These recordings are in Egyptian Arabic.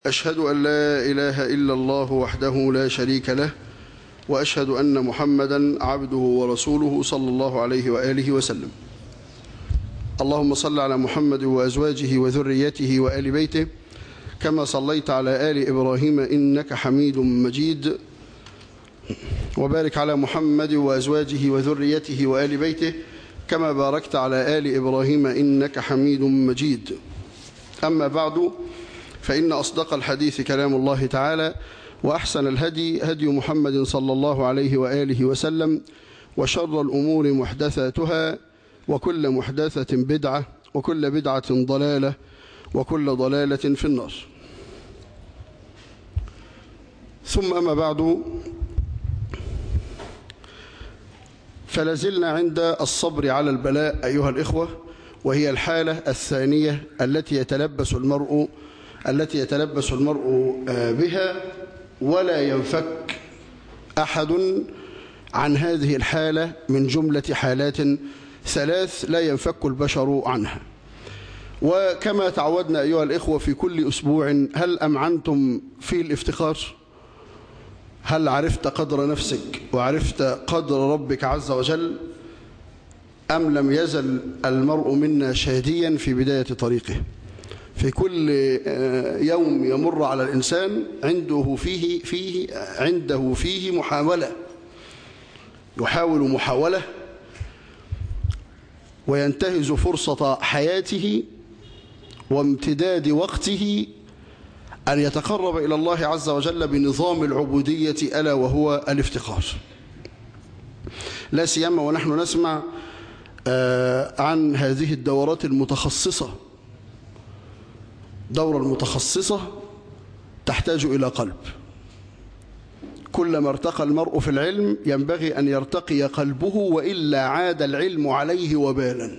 أشهد أن لا إله إلا الله وحده لا شريك له وأشهد أن محمدا عبده ورسوله صلى الله عليه وآله وسلم اللهم صل على محمد وأزواجه وذريته وآل بيته كما صليت على آل إبراهيم إنك حميد مجيد وبارك على محمد وأزواجه وذريته وآل بيته كما باركت على آل إبراهيم إنك حميد مجيد أما بعد فإن أصدق الحديث كلام الله تعالى وأحسن الهدي هدي محمد صلى الله عليه وآله وسلم وشر الأمور محدثاتها وكل محدثة بدعة وكل بدعة ضلالة وكل ضلالة في النار ثم أما بعد فلازلنا عند الصبر على البلاء أيها الإخوة وهي الحالة الثانية التي يتلبس المرء التي يتلبس المرء بها ولا ينفك أحد عن هذه الحالة من جملة حالات ثلاث لا ينفك البشر عنها وكما تعودنا أيها الإخوة في كل أسبوع هل أمعنتم في الافتخار هل عرفت قدر نفسك وعرفت قدر ربك عز وجل أم لم يزل المرء منا شاديا في بداية طريقه في كل يوم يمر على الإنسان عنده فيه فيه عنده فيه محاولة يحاول محاولة وينتهز فرصة حياته وامتداد وقته أن يتقرب إلى الله عز وجل بنظام العبودية ألا وهو الافتقار لا سيما ونحن نسمع عن هذه الدورات المتخصصة دورة المتخصصة تحتاج إلى قلب كلما ارتقى المرء في العلم ينبغي أن يرتقي قلبه وإلا عاد العلم عليه وبالا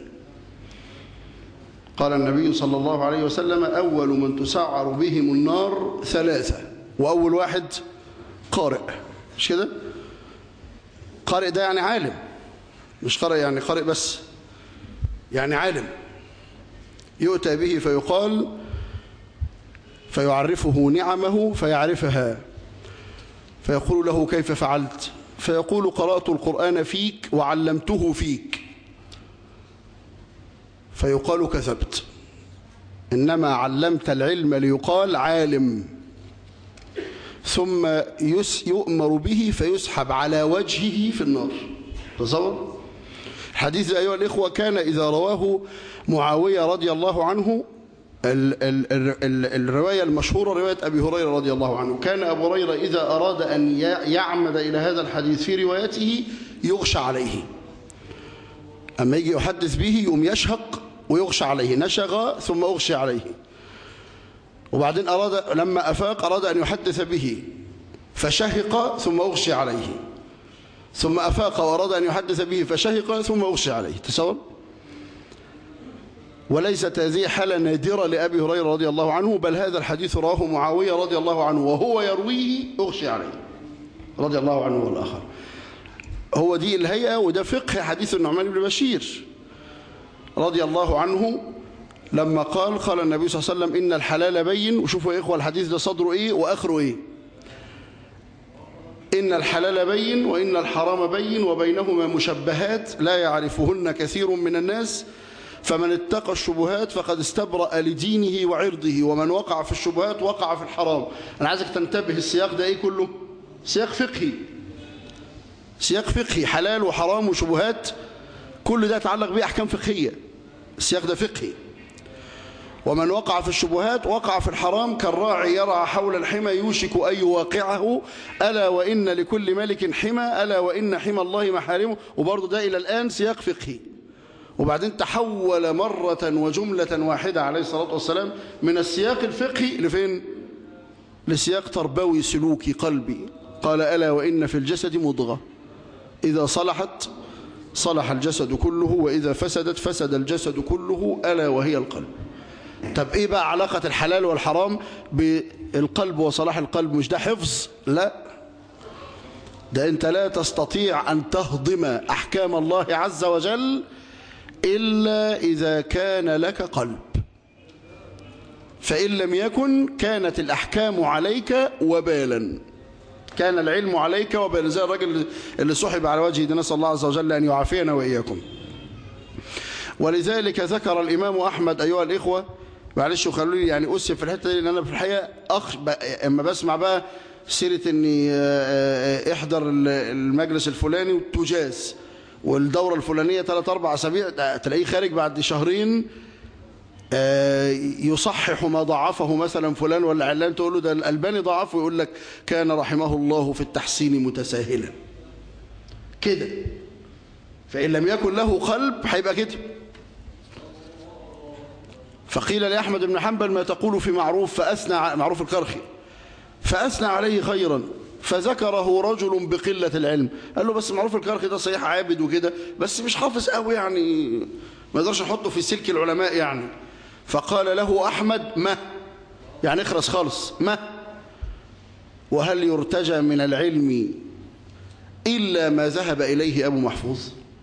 قال النبي صلى الله عليه وسلم أول من تسعر بهم النار ثلاثة وأول واحد قارئ مش كده قارئ ده يعني عالم مش قارئ يعني قارئ بس يعني عالم يؤتى به فيقال فيعرفه نعمه فيعرفها فيقول له كيف فعلت فيقول قرأت القرآن فيك وعلمته فيك فيقال كذبت إنما علمت العلم ليقال عالم ثم يؤمر به فيسحب على وجهه في النار تصور الحديث أيها الإخوة كان إذا رواه معاوية رضي الله عنه ال ال ال الرواية المشهورة رواية أبي هريرة رضي الله عنه كان أبو هريرة إذا أراد أن يعمد إلى هذا الحديث في روايته يغشى عليه أما يجي يحدث به يقوم يشهق ويغشى عليه نشغ ثم أغشى عليه وبعدين أراد لما أفاق أراد أن يحدث به فشهق ثم أغشى عليه ثم أفاق وأراد أن يحدث به فشهق ثم أغشى عليه تصور وليست هذه حالة نادرة لأبي هريرة رضي الله عنه بل هذا الحديث رواه معاوية رضي الله عنه وهو يرويه أغشي عليه رضي الله عنه والآخر هو دي الهيئة وده فقه حديث النعمان بن بشير رضي الله عنه لما قال قال النبي صلى الله عليه وسلم إن الحلال بين وشوفوا يا إخوة الحديث ده صدره إيه وآخره إيه إن الحلال بين وإن الحرام بين وبينهما مشبهات لا يعرفهن كثير من الناس فمن اتقى الشبهات فقد استبرأ لدينه وعرضه ومن وقع في الشبهات وقع في الحرام أنا عايزك تنتبه السياق ده إيه كله سياق فقهي سياق فقهي حلال وحرام وشبهات كل ده يتعلق به أحكام فقهية السياق ده فقهي ومن وقع في الشبهات وقع في الحرام كالراعي يرعى حول الحمى يوشك أن يواقعه ألا وإن لكل ملك حمى ألا وإن حمى الله محارمه وبرضه ده إلى الآن سياق فقهي وبعدين تحول مرة وجملة واحدة عليه الصلاة والسلام من السياق الفقهي لفين لسياق تربوي سلوكي قلبي قال ألا وإن في الجسد مضغة إذا صلحت صلح الجسد كله وإذا فسدت فسد الجسد كله ألا وهي القلب طب إيه بقى علاقة الحلال والحرام بالقلب وصلاح القلب مش ده حفظ لا ده أنت لا تستطيع أن تهضم أحكام الله عز وجل إلا إذا كان لك قلب فإن لم يكن كانت الأحكام عليك وبالا كان العلم عليك وبالا زي الرجل اللي سحب على وجهه دي نسأل الله عز وجل أن يعافينا وإياكم ولذلك ذكر الإمام أحمد أيها الإخوة معلش وخلوا لي يعني أسف في الحتة دي لأن أنا في الحقيقة أخ أما بسمع بقى سيرة أني احضر المجلس الفلاني وتجاز والدورة الفلانية ثلاث أربع أسابيع تلاقيه خارج بعد شهرين يصحح ما ضعفه مثلا فلان ولا علان تقول له ده الألباني ضعفه يقول لك كان رحمه الله في التحسين متساهلا كده فإن لم يكن له قلب هيبقى كده فقيل لأحمد بن حنبل ما تقول في معروف فأثنى معروف الكرخي فأثنى عليه خيرا فذكره رجل بقلة العلم قال له بس معروف الكرخي ده صحيح عابد وكده بس مش حافظ قوي يعني ما يقدرش نحطه في سلك العلماء يعني فقال له أحمد ما يعني اخرس خالص ما وهل يرتجى من العلم إلا ما ذهب إليه أبو محفوظ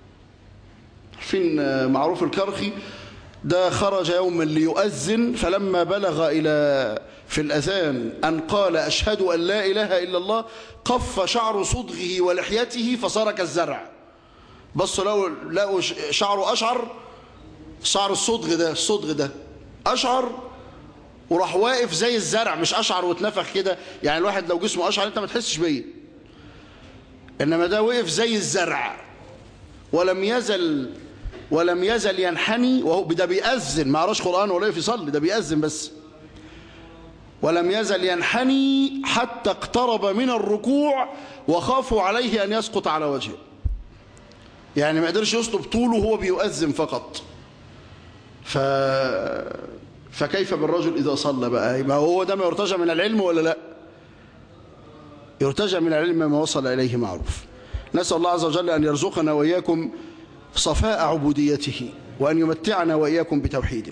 فين معروف الكرخي ده خرج يوما ليؤذن فلما بلغ إلى في الأذان أن قال أشهد أن لا إله إلا الله قف شعر صدغه ولحيته فصار كالزرع بصوا لقوا لقوا شعره أشعر شعر الصدغ ده الصدغ ده أشعر وراح واقف زي الزرع مش أشعر واتنفخ كده يعني الواحد لو جسمه أشعر أنت ما تحسش بيه إنما ده وقف زي الزرع ولم يزل ولم يزل ينحني وهو ده بيأذن ما قراش قرآن ولا يصلي ده بيأذن بس ولم يزل ينحني حتى اقترب من الركوع وخافوا عليه أن يسقط على وجهه يعني ما قدرش يسلب طوله وهو بيؤذن فقط ف... فكيف بالرجل إذا صلى بقى يبقى هو ده ما يرتجى من العلم ولا لا يرتجى من العلم ما وصل إليه معروف نسأل الله عز وجل أن يرزقنا وإياكم صفاء عبوديته وأن يمتعنا وإياكم بتوحيده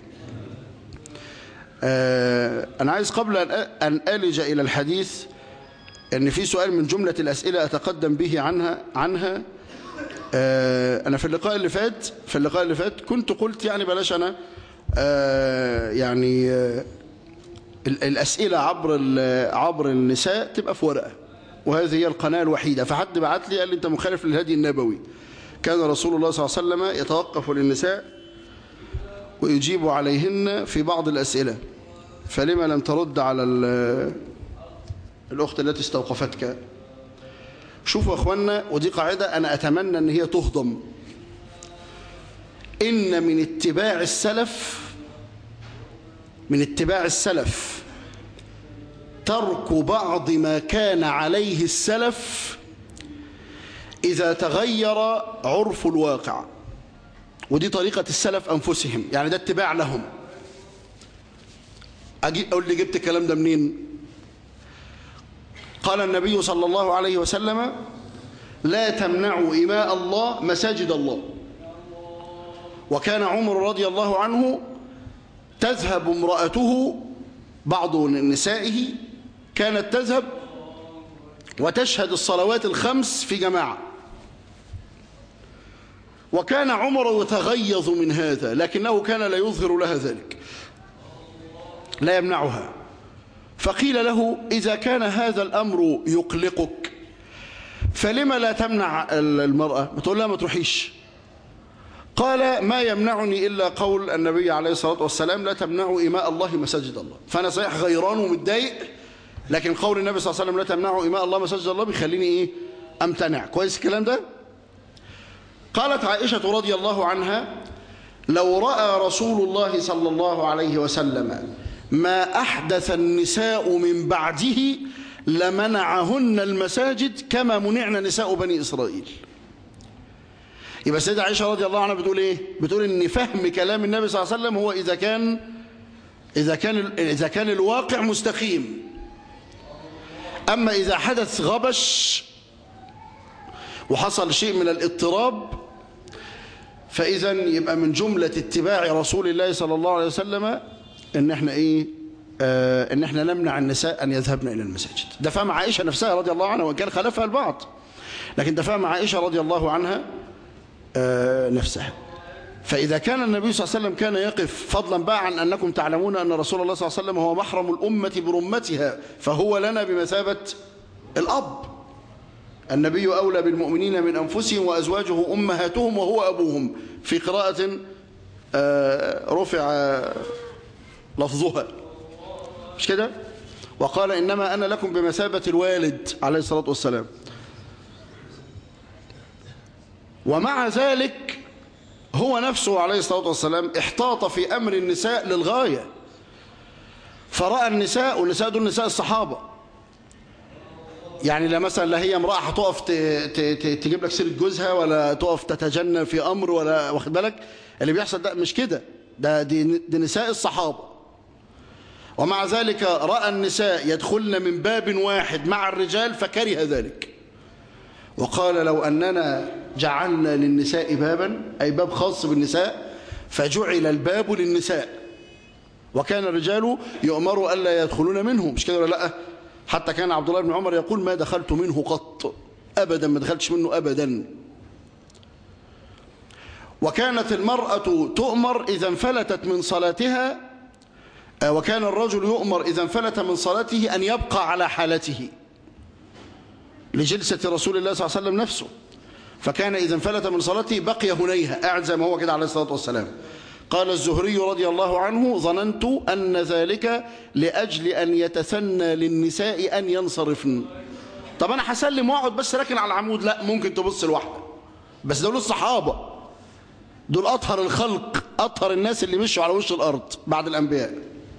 آه أنا عايز قبل أن ألج إلى الحديث أن في سؤال من جملة الأسئلة أتقدم به عنها عنها آه أنا في اللقاء اللي فات في اللقاء اللي فات كنت قلت يعني بلاش أنا آه يعني الأسئلة عبر عبر النساء تبقى في ورقة وهذه هي القناة الوحيدة فحد بعت لي قال لي أنت مخالف للهدي النبوي كان رسول الله صلى الله عليه وسلم يتوقف للنساء ويجيب عليهن في بعض الأسئلة فلما لم ترد على الأخت التي استوقفتك شوفوا يا أخوانا ودي قاعدة أنا أتمنى أن هي تهضم إن من اتباع السلف من اتباع السلف ترك بعض ما كان عليه السلف إذا تغير عرف الواقع ودي طريقة السلف أنفسهم يعني ده اتباع لهم أجي أقول لي جبت الكلام ده منين قال النبي صلى الله عليه وسلم لا تمنعوا إماء الله مساجد الله وكان عمر رضي الله عنه تذهب امرأته بعض نسائه كانت تذهب وتشهد الصلوات الخمس في جماعة وكان عمر يتغيظ من هذا لكنه كان لا يظهر لها ذلك لا يمنعها فقيل له إذا كان هذا الأمر يقلقك فلما لا تمنع المرأة بتقول لها ما تروحيش قال ما يمنعني إلا قول النبي عليه الصلاة والسلام لا تمنعوا إماء الله مساجد الله فأنا صحيح غيران ومتضايق لكن قول النبي صلى الله عليه وسلم لا تمنعوا إماء الله مساجد الله بيخليني إيه أمتنع كويس الكلام ده قالت عائشة رضي الله عنها لو رأى رسول الله صلى الله عليه وسلم ما أحدث النساء من بعده لمنعهن المساجد كما منعنا نساء بني إسرائيل يبقى السيدة عائشة رضي الله عنها بتقول إيه بتقول إن فهم كلام النبي صلى الله عليه وسلم هو إذا كان إذا كان إذا كان الواقع مستقيم أما إذا حدث غبش وحصل شيء من الاضطراب فإذا يبقى من جملة اتباع رسول الله صلى الله عليه وسلم إن إحنا إيه آه إن إحنا نمنع النساء أن يذهبن إلى المساجد ده فهم عائشة نفسها رضي الله عنها وإن كان خلفها البعض لكن ده فهم عائشة رضي الله عنها آه نفسها فإذا كان النبي صلى الله عليه وسلم كان يقف فضلا بقى عن أنكم تعلمون أن رسول الله صلى الله عليه وسلم هو محرم الأمة برمتها فهو لنا بمثابة الأب النبي أولى بالمؤمنين من أنفسهم وأزواجه أمهاتهم وهو أبوهم في قراءة رفع لفظها مش كده وقال إنما أنا لكم بمثابة الوالد عليه الصلاة والسلام ومع ذلك هو نفسه عليه الصلاة والسلام احتاط في أمر النساء للغاية فرأى النساء والنساء دول نساء الصحابة يعني لا مثلا لا هي امرأة هتقف تجيب لك سيرة جوزها ولا تقف تتجنى في أمر ولا واخد بالك اللي بيحصل ده مش كده ده دي, دي نساء الصحابة ومع ذلك رأى النساء يدخلن من باب واحد مع الرجال فكره ذلك وقال لو أننا جعلنا للنساء بابا أي باب خاص بالنساء فجعل الباب للنساء وكان الرجال يؤمروا ألا يدخلون منه مش كده ولا لا حتى كان عبد الله بن عمر يقول ما دخلت منه قط أبدا ما دخلتش منه أبدا وكانت المرأة تؤمر إذا انفلتت من صلاتها وكان الرجل يؤمر إذا انفلت من صلاته أن يبقى على حالته لجلسة رسول الله صلى الله عليه وسلم نفسه فكان إذا انفلت من صلاته بقي هنيها قاعد زي ما هو كده عليه الصلاة والسلام قال الزهري رضي الله عنه ظننت أن ذلك لأجل أن يتثنى للنساء أن ينصرفن طب أنا هسلم واقعد بس راكن على العمود لا ممكن تبص لوحده بس دول الصحابة دول أطهر الخلق أطهر الناس اللي مشوا على وش الأرض بعد الأنبياء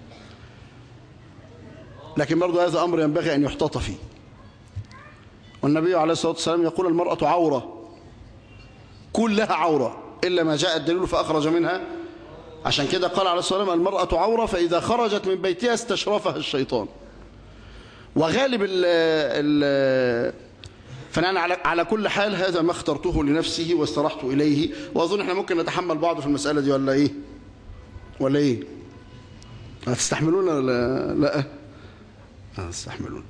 لكن برضو هذا أمر ينبغي أن يحتاط فيه والنبي عليه الصلاة والسلام يقول المرأة عورة كلها عورة إلا ما جاء الدليل فأخرج منها عشان كده قال عليه الصلاة والسلام المرأة عورة فإذا خرجت من بيتها استشرفها الشيطان وغالب ال ال فأنا على, على كل حال هذا ما اخترته لنفسه واسترحت إليه وأظن احنا ممكن نتحمل بعض في المسألة دي ولا إيه ولا إيه هتستحملون ولا لا هتستحملون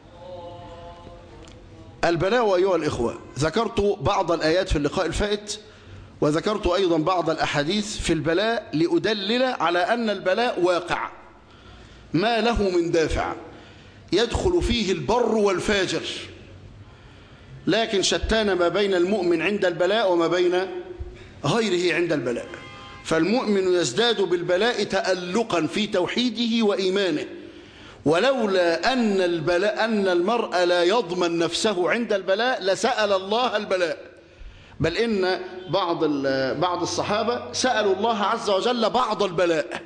البلاء أيها الإخوة ذكرت بعض الآيات في اللقاء الفائت وذكرت أيضا بعض الأحاديث في البلاء لأدلل على أن البلاء واقع ما له من دافع يدخل فيه البر والفاجر لكن شتان ما بين المؤمن عند البلاء وما بين غيره عند البلاء فالمؤمن يزداد بالبلاء تألقا في توحيده وإيمانه ولولا أن, البلاء أن المرء لا يضمن نفسه عند البلاء لسأل الله البلاء بل إن بعض بعض الصحابة سألوا الله عز وجل بعض البلاء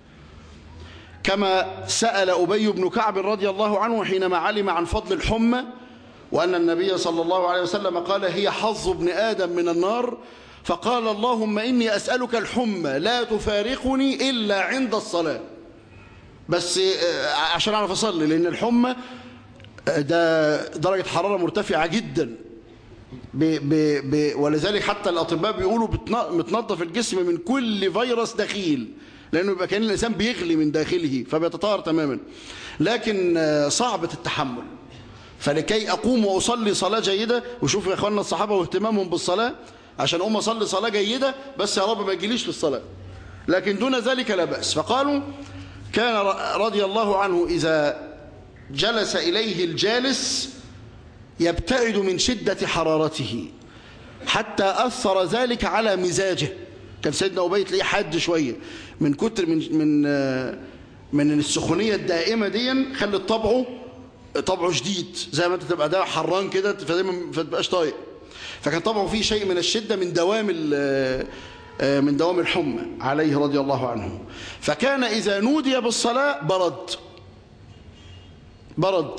كما سأل أبي بن كعب رضي الله عنه حينما علم عن فضل الحمى وأن النبي صلى الله عليه وسلم قال هي حظ ابن آدم من النار فقال اللهم إني أسألك الحمى لا تفارقني إلا عند الصلاة بس عشان أعرف أصلي لأن الحمى ده درجة حرارة مرتفعة جدا ب ب ب ولذلك حتى الأطباء بيقولوا بتنظف الجسم من كل فيروس دخيل لأنه يبقى كان الإنسان بيغلي من داخله فبيتطهر تماما لكن صعبة التحمل فلكي أقوم وأصلي صلاة جيدة وشوفوا يا أخواننا الصحابة واهتمامهم بالصلاة عشان أقوم أصلي صلاة جيدة بس يا رب ما يجيليش في الصلاة لكن دون ذلك لا بأس فقالوا كان رضي الله عنه إذا جلس إليه الجالس يبتعد من شدة حرارته حتى أثر ذلك على مزاجه كان سيدنا أبي تلاقيه حاد شوية من كتر من من من السخونية الدائمة دي خلت طبعه طبعه شديد زي ما انت تبقى ده حران كده فدايما ما تبقاش طايق فكان طبعه فيه شيء من الشدة من دوام من دوام الحمى عليه رضي الله عنه فكان إذا نودي بالصلاة برد برد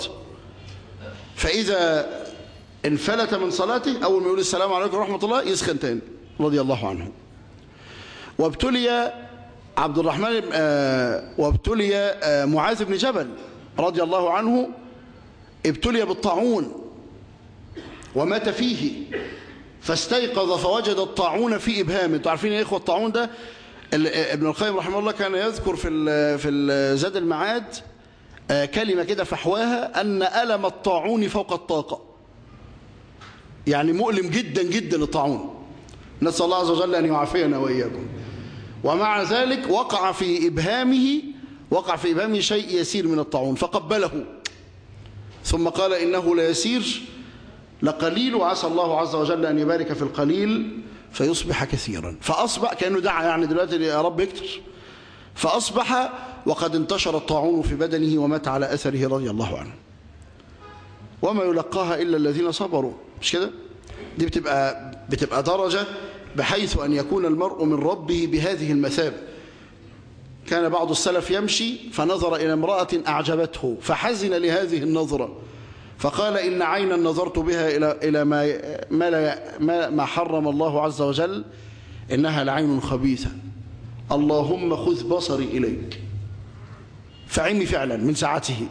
فإذا انفلت من صلاته أول ما يقول السلام عليكم ورحمة الله يسخن تاني رضي الله عنه وابتلي عبد الرحمن وابتلي معاذ بن جبل رضي الله عنه ابتلي بالطاعون ومات فيه فاستيقظ فوجد الطاعون في إبهامه انتوا عارفين يا إخوة الطاعون ده ابن القيم رحمه الله كان يذكر في في زاد المعاد كلمة كده فحواها أن ألم الطاعون فوق الطاقة يعني مؤلم جدا جدا الطاعون نسأل الله عز وجل أن يعافينا وإياكم ومع ذلك وقع في إبهامه وقع في إبهامه شيء يسير من الطاعون فقبله ثم قال إنه لا يسير لقليل وعسى الله عز وجل أن يبارك في القليل فيصبح كثيرا فأصبح كأنه دعا يعني دلوقتي يا رب يكتر فأصبح وقد انتشر الطاعون في بدنه ومات على أثره رضي الله عنه وما يلقاها إلا الذين صبروا مش كده دي بتبقى, بتبقى درجة بحيث أن يكون المرء من ربه بهذه المثابة كان بعض السلف يمشي فنظر إلى امرأة أعجبته فحزن لهذه النظرة فقال إن عينا نظرت بها إلى إلى ما ما, لا ما ما حرم الله عز وجل إنها لعين خبيثة اللهم خذ بصري إليك فعمي فعلا من ساعته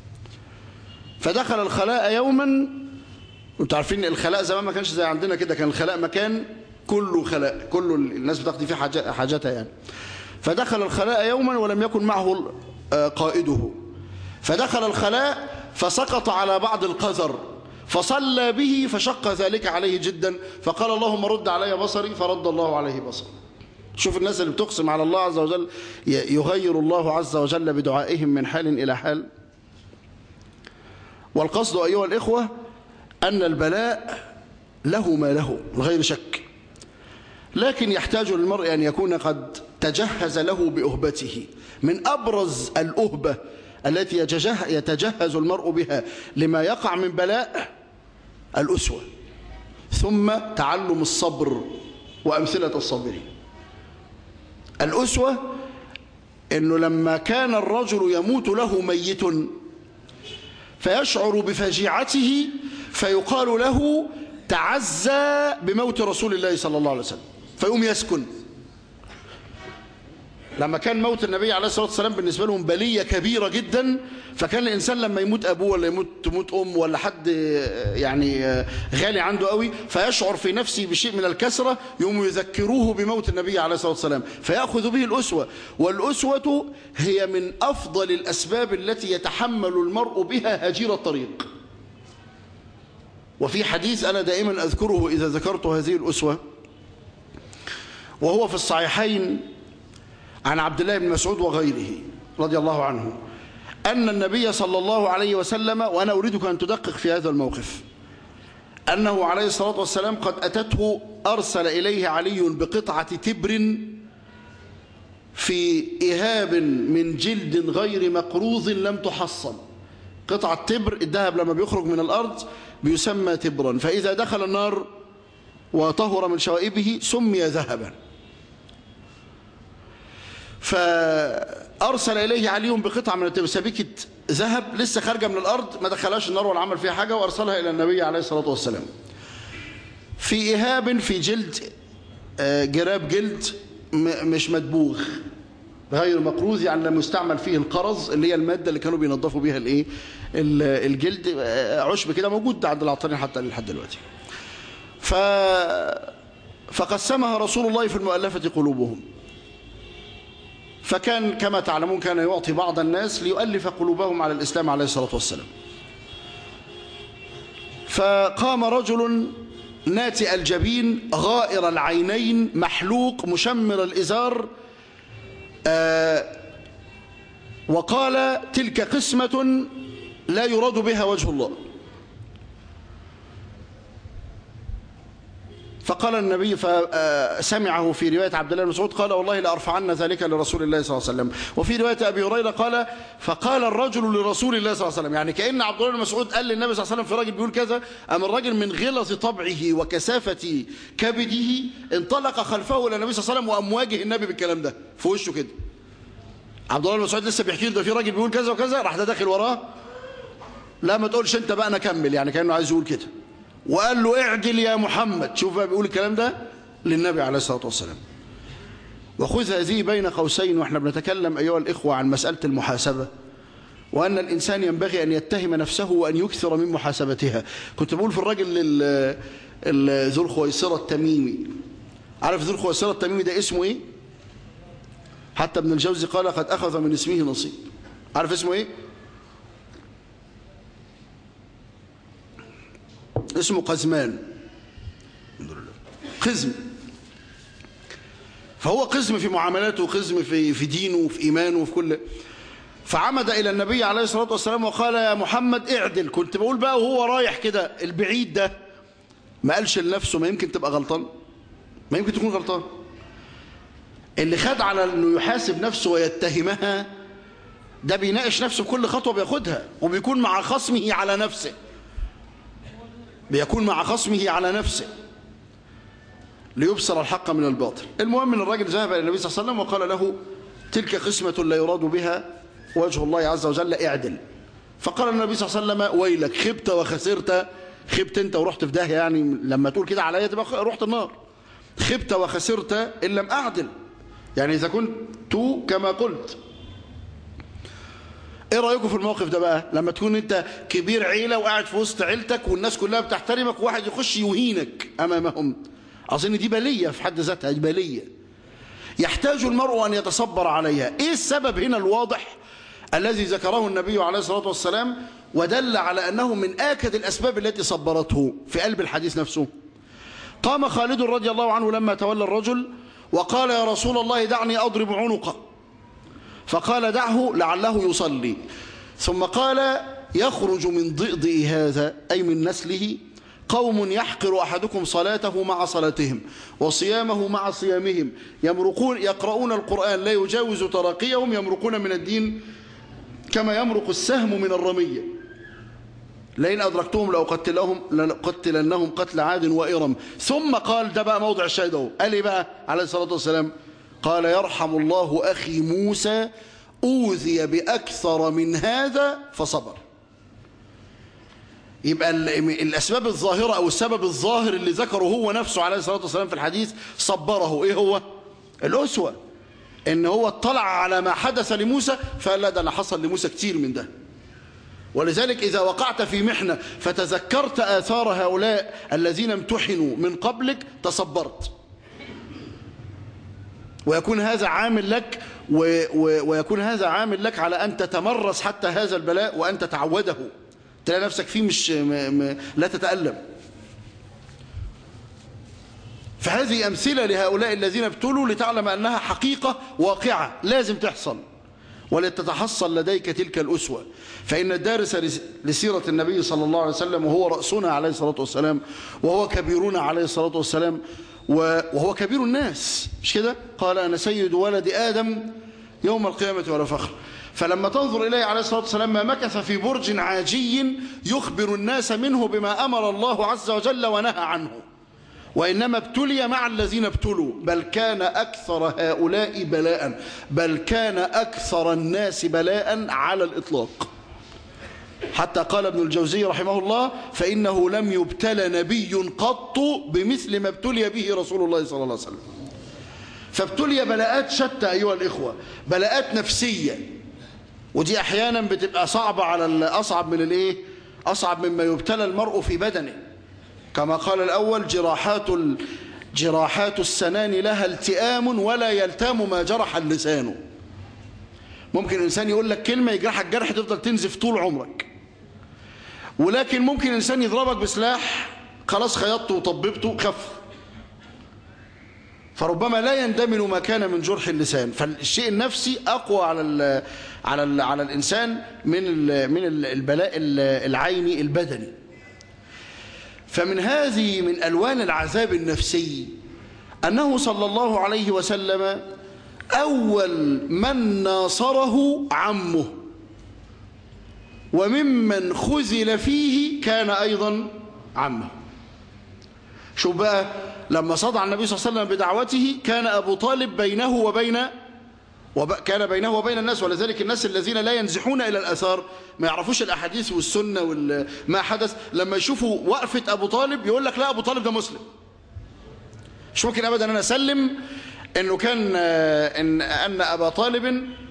فدخل الخلاء يوما انتوا عارفين الخلاء زمان ما كانش زي عندنا كده كان الخلاء مكان كله خلاء كله الناس بتقضي فيه حاجاتها يعني فدخل الخلاء يوما ولم يكن معه قائده فدخل الخلاء فسقط على بعض القذر فصلى به فشق ذلك عليه جدا فقال اللهم رد علي بصري فرد الله عليه بصري شوف الناس اللي بتقسم على الله عز وجل يغير الله عز وجل بدعائهم من حال إلى حال والقصد أيها الإخوة أن البلاء له ما له غير شك لكن يحتاج للمرء أن يكون قد تجهز له بأهبته من أبرز الأهبة التي يتجهز المرء بها لما يقع من بلاء الأسوة ثم تعلم الصبر وأمثلة الصابرين الأسوة أنه لما كان الرجل يموت له ميت فيشعر بفجيعته فيقال له تعزى بموت رسول الله صلى الله عليه وسلم فيقوم يسكن لما كان موت النبي عليه الصلاة والسلام بالنسبة لهم بلية كبيرة جدا فكان الإنسان لما يموت أبوه ولا يموت تموت أم ولا حد يعني غالي عنده قوي فيشعر في نفسه بشيء من الكسرة يوم يذكروه بموت النبي عليه الصلاة والسلام فيأخذ به الأسوة والأسوة هي من أفضل الأسباب التي يتحمل المرء بها هجير الطريق وفي حديث أنا دائما أذكره إذا ذكرت هذه الأسوة وهو في الصحيحين عن عبد الله بن مسعود وغيره رضي الله عنه أن النبي صلى الله عليه وسلم وأنا أريدك أن تدقق في هذا الموقف أنه عليه الصلاة والسلام قد أتته أرسل إليه علي بقطعة تبر في إهاب من جلد غير مقروض لم تحصن قطعة تبر الذهب لما بيخرج من الأرض بيسمى تبرا فإذا دخل النار وطهر من شوائبه سمي ذهبا فأرسل إليه علي بقطعة من سبيكة ذهب لسه خارجة من الأرض ما دخلهاش النار ولا عمل فيها حاجة وأرسلها إلى النبي عليه الصلاة والسلام في إهاب في جلد جراب جلد مش مدبوغ غير مقروز يعني لم يستعمل فيه القرز اللي هي المادة اللي كانوا بينظفوا بيها الايه الجلد عشب كده موجود عند العطارين حتى لحد دلوقتي ف فقسمها رسول الله في المؤلفة قلوبهم فكان كما تعلمون كان يعطي بعض الناس ليؤلف قلوبهم على الإسلام عليه الصلاة والسلام فقام رجل ناتئ الجبين غائر العينين محلوق مشمر الإزار آه وقال تلك قسمة لا يراد بها وجه الله فقال النبي فسمعه في رواية عبد الله بن مسعود قال والله لأرفعن ذلك لرسول الله صلى الله عليه وسلم وفي رواية أبي هريرة قال فقال الرجل لرسول الله صلى الله عليه وسلم يعني كأن عبد الله بن مسعود قال للنبي صلى الله عليه وسلم في راجل بيقول كذا أما الراجل من غلظ طبعه وكثافة كبده انطلق خلفه إلى النبي صلى الله عليه وسلم وقام واجه النبي بالكلام ده في وشه كده عبد الله بن مسعود لسه بيحكي له ده في راجل بيقول كذا وكذا راح ده داخل وراه لا ما تقولش انت بقى انا كمل يعني كانه عايز يقول كده وقال له اعدل يا محمد شوف بقى بيقول الكلام ده للنبي عليه الصلاة والسلام وخذ هذه بين قوسين واحنا بنتكلم أيها الإخوة عن مسألة المحاسبة وأن الإنسان ينبغي أن يتهم نفسه وأن يكثر من محاسبتها كنت بقول في الراجل ذو الخويصرة التميمي عارف ذو الخويصرة التميمي ده اسمه إيه حتى ابن الجوزي قال قد أخذ من اسمه نصيب عارف اسمه إيه اسمه قزمان قزم فهو قزم في معاملاته وقزم في في دينه وفي إيمانه وفي كل فعمد إلى النبي عليه الصلاة والسلام وقال يا محمد اعدل كنت بقول بقى وهو رايح كده البعيد ده ما قالش لنفسه ما يمكن تبقى غلطان ما يمكن تكون غلطان اللي خد على انه يحاسب نفسه ويتهمها ده بيناقش نفسه كل خطوة بياخدها وبيكون مع خصمه على نفسه بيكون مع خصمه على نفسه ليبصر الحق من الباطل المهم ان الراجل ذهب الى النبي صلى الله عليه وسلم وقال له تلك قسمة لا يراد بها وجه الله عز وجل اعدل فقال النبي صلى الله عليه وسلم ويلك خبت وخسرت خبت انت ورحت في داهيه يعني لما تقول كده عليا تبقى رحت النار خبت وخسرت ان لم اعدل يعني اذا كنت كما قلت ايه رايكم في الموقف ده بقى لما تكون انت كبير عيله وقاعد في وسط عيلتك والناس كلها بتحترمك وواحد يخش يهينك امامهم اظن دي بليه في حد ذاتها دي بليه يحتاج المرء ان يتصبر عليها ايه السبب هنا الواضح الذي ذكره النبي عليه الصلاه والسلام ودل على انه من اكد الاسباب التي صبرته في قلب الحديث نفسه قام خالد رضي الله عنه لما تولى الرجل وقال يا رسول الله دعني اضرب عنقه فقال دعه لعله يصلي ثم قال يخرج من ضئضئ هذا أي من نسله قوم يحقر أحدكم صلاته مع صلاتهم وصيامه مع صيامهم يمرقون يقرؤون القرآن لا يجاوز تراقيهم يمرقون من الدين كما يمرق السهم من الرمية لئن أدركتهم لأقتلهم لأقتلنهم قتل عاد وإرم ثم قال ده بقى موضع الشاهد اهو قال ايه بقى عليه الصلاة والسلام قال يرحم الله أخي موسى أوذي بأكثر من هذا فصبر يبقى الأسباب الظاهرة أو السبب الظاهر اللي ذكره هو نفسه عليه الصلاة والسلام في الحديث صبره إيه هو الأسوة إن هو اطلع على ما حدث لموسى فقال لا ده أنا حصل لموسى كتير من ده ولذلك إذا وقعت في محنة فتذكرت آثار هؤلاء الذين امتحنوا من قبلك تصبرت ويكون هذا عامل لك و و ويكون هذا عامل لك على أن تتمرس حتى هذا البلاء وأن تتعوده تلاقي نفسك فيه مش م م لا تتألم فهذه أمثلة لهؤلاء الذين ابتلوا لتعلم أنها حقيقة واقعة لازم تحصل ولتتحصل لديك تلك الأسوة فإن الدارس لسيرة النبي صلى الله عليه وسلم وهو رأسنا عليه الصلاة والسلام وهو كبيرنا عليه الصلاة والسلام وهو كبير الناس مش كده قال أنا سيد ولد آدم يوم القيامة ولا فخر فلما تنظر إليه عليه الصلاة والسلام ما مكث في برج عاجي يخبر الناس منه بما أمر الله عز وجل ونهى عنه وإنما ابتلي مع الذين ابتلوا بل كان أكثر هؤلاء بلاء بل كان أكثر الناس بلاء على الإطلاق حتى قال ابن الجوزي رحمه الله فإنه لم يبتلى نبي قط بمثل ما ابتلي به رسول الله صلى الله عليه وسلم فابتلي بلاءات شتى أيها الإخوة بلاءات نفسية ودي أحيانا بتبقى صعبة على أصعب من الإيه أصعب مما يبتلى المرء في بدنه كما قال الأول جراحات جراحات السنان لها التئام ولا يلتام ما جرح اللسان ممكن الإنسان يقول لك كلمة يجرحك جرح تفضل تنزف طول عمرك ولكن ممكن الإنسان يضربك بسلاح خلاص خيطته وطببته خف فربما لا يندمل ما كان من جرح اللسان فالشيء النفسي أقوى على ال على ال على الإنسان من ال من البلاء العيني البدني فمن هذه من ألوان العذاب النفسي أنه صلى الله عليه وسلم أول من ناصره عمه وممن خذل فيه كان أيضا عمه شوف بقى لما صدع النبي صلى الله عليه وسلم بدعوته كان أبو طالب بينه وبين وكان بينه وبين الناس ولذلك الناس الذين لا ينزحون إلى الأثار ما يعرفوش الأحاديث والسنة وما حدث لما يشوفوا وقفة أبو طالب يقول لك لا أبو طالب ده مسلم مش ممكن أبدا أنا أسلم أنه كان إن, أن أبا طالب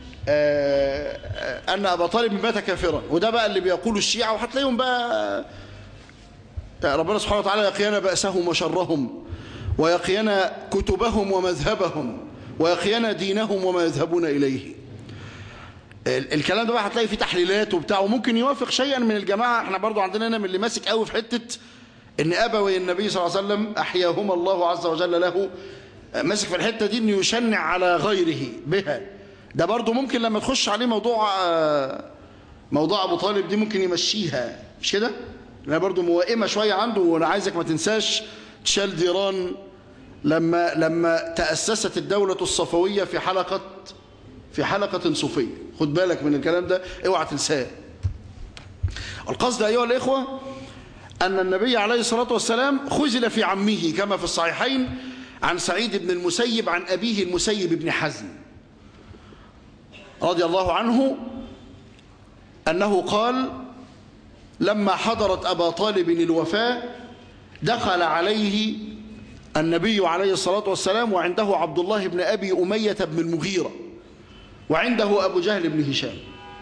أن أبا طالب مات كافرا وده بقى اللي بيقولوا الشيعة وهتلاقيهم بقى ربنا سبحانه وتعالى يقينا بأسهم وشرهم ويقينا كتبهم ومذهبهم ويقينا دينهم وما يذهبون إليه الكلام ده بقى هتلاقي فيه تحليلات وبتاع وممكن يوافق شيئا من الجماعة احنا برضو عندنا هنا من اللي ماسك قوي في حتة ان أبوي النبي صلى الله عليه وسلم أحياهما الله عز وجل له ماسك في الحتة دي انه يشنع على غيره بها ده برضو ممكن لما تخش عليه موضوع موضوع ابو طالب دي ممكن يمشيها مش كده لأنها برضو موائمة شوية عنده وانا عايزك ما تنساش تشال ديران لما لما تأسست الدولة الصفوية في حلقة في حلقة صوفية خد بالك من الكلام ده اوعى تنساه القصد أيها الإخوة أن النبي عليه الصلاة والسلام خزل في عمه كما في الصحيحين عن سعيد بن المسيب عن أبيه المسيب بن حزم رضي الله عنه أنه قال لما حضرت أبا طالب الوفاة دخل عليه النبي عليه الصلاة والسلام وعنده عبد الله بن أبي أمية بن المغيرة وعنده أبو جهل بن هشام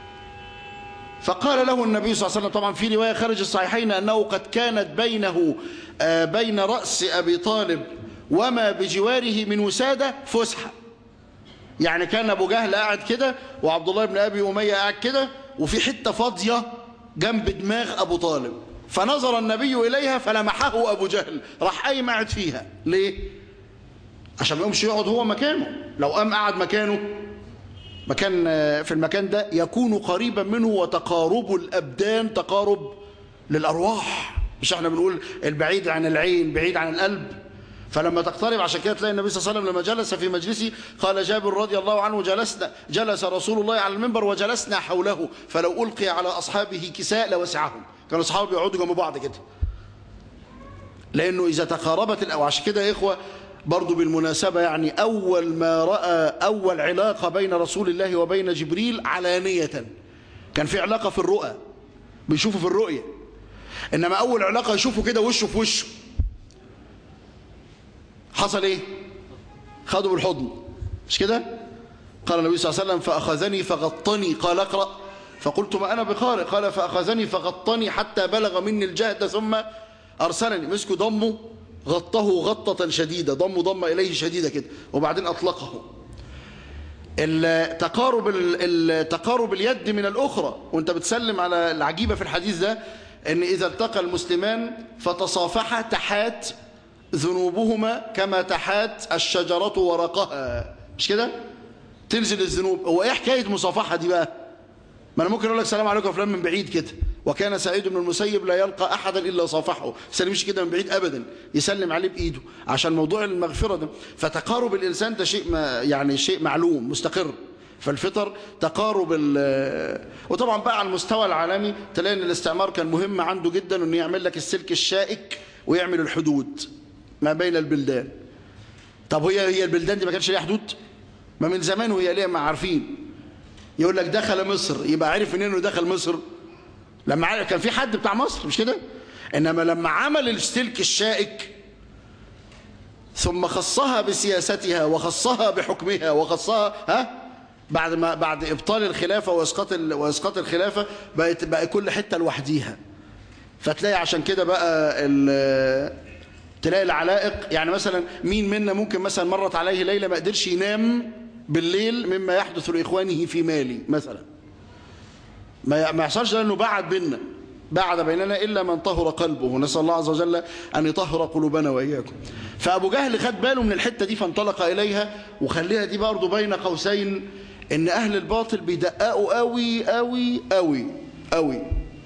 فقال له النبي صلى الله عليه وسلم طبعا في رواية خارج الصحيحين أنه قد كانت بينه بين رأس أبي طالب وما بجواره من وسادة فسحة يعني كان أبو جهل قاعد كده وعبد الله بن أبي أمية قاعد كده وفي حتة فاضية جنب دماغ أبو طالب فنظر النبي إليها فلمحه أبو جهل راح قايم قاعد فيها ليه؟ عشان ما يقومش يقعد هو مكانه لو قام قعد مكانه مكان في المكان ده يكون قريبا منه وتقارب الأبدان تقارب للأرواح مش احنا بنقول البعيد عن العين بعيد عن القلب فلما تقترب عشان كده تلاقي النبي صلى الله عليه وسلم لما جلس في مجلسه قال جابر رضي الله عنه جلسنا جلس رسول الله على المنبر وجلسنا حوله فلو ألقي على أصحابه كساء لوسعهم كانوا أصحابه بيقعدوا جنب بعض كده لأنه إذا تقاربت أو عشان كده يا إخوة برضو بالمناسبة يعني أول ما رأى أول علاقة بين رسول الله وبين جبريل علانية كان في علاقة في الرؤى بيشوفوا في الرؤية إنما أول علاقة يشوفوا كده وشه في وشه حصل إيه خدوا بالحضن مش كده قال النبي صلى الله عليه وسلم فأخذني فغطني قال اقرأ فقلت ما أنا بقارئ قال فأخذني فغطني حتى بلغ مني الجهد ثم أرسلني مسكوا ضمه غطه غطة شديدة ضم ضم إليه شديدة كده وبعدين أطلقه التقارب التقارب اليد من الأخرى وانت بتسلم على العجيبة في الحديث ده ان إذا التقى المسلمان فتصافحا تحات ذنوبهما كما تحات الشجرة ورقها مش كده تنزل الذنوب هو ايه حكاية مصافحة دي بقى ما انا ممكن اقول لك سلام عليكم فلان من بعيد كده وكان سعيد بن المسيب لا يلقى احدا الا صافحه سلمش كده من بعيد ابدا يسلم عليه بايده عشان موضوع المغفره ده فتقارب الانسان ده شيء ما يعني شيء معلوم مستقر فالفطر تقارب وطبعا بقى على المستوى العالمي تلاقي ان الاستعمار كان مهم عنده جدا انه يعمل لك السلك الشائك ويعمل الحدود ما بين البلدان طب هي هي البلدان دي ما كانش ليها حدود ما من زمان وهي ليها ما عارفين يقول لك دخل مصر يبقى عارف منين انه دخل مصر لما عارف كان في حد بتاع مصر مش كده انما لما عمل السلك الشائك ثم خصها بسياستها وخصها بحكمها وخصها ها بعد ما بعد ابطال الخلافه واسقاط واسقاط الخلافه بقت بقى كل حته لوحديها فتلاقي عشان كده بقى تلاقي العلائق يعني مثلا مين منا ممكن مثلا مرت عليه ليله ما قدرش ينام بالليل مما يحدث لإخوانه في مالي مثلا ما يحصلش لأنه بعد بيننا بعد بيننا إلا من طهر قلبه نسأل الله عز وجل أن يطهر قلوبنا وإياكم فأبو جهل خد باله من الحتة دي فانطلق إليها وخليها دي برضه بين قوسين إن أهل الباطل بيدققوا قوي قوي قوي قوي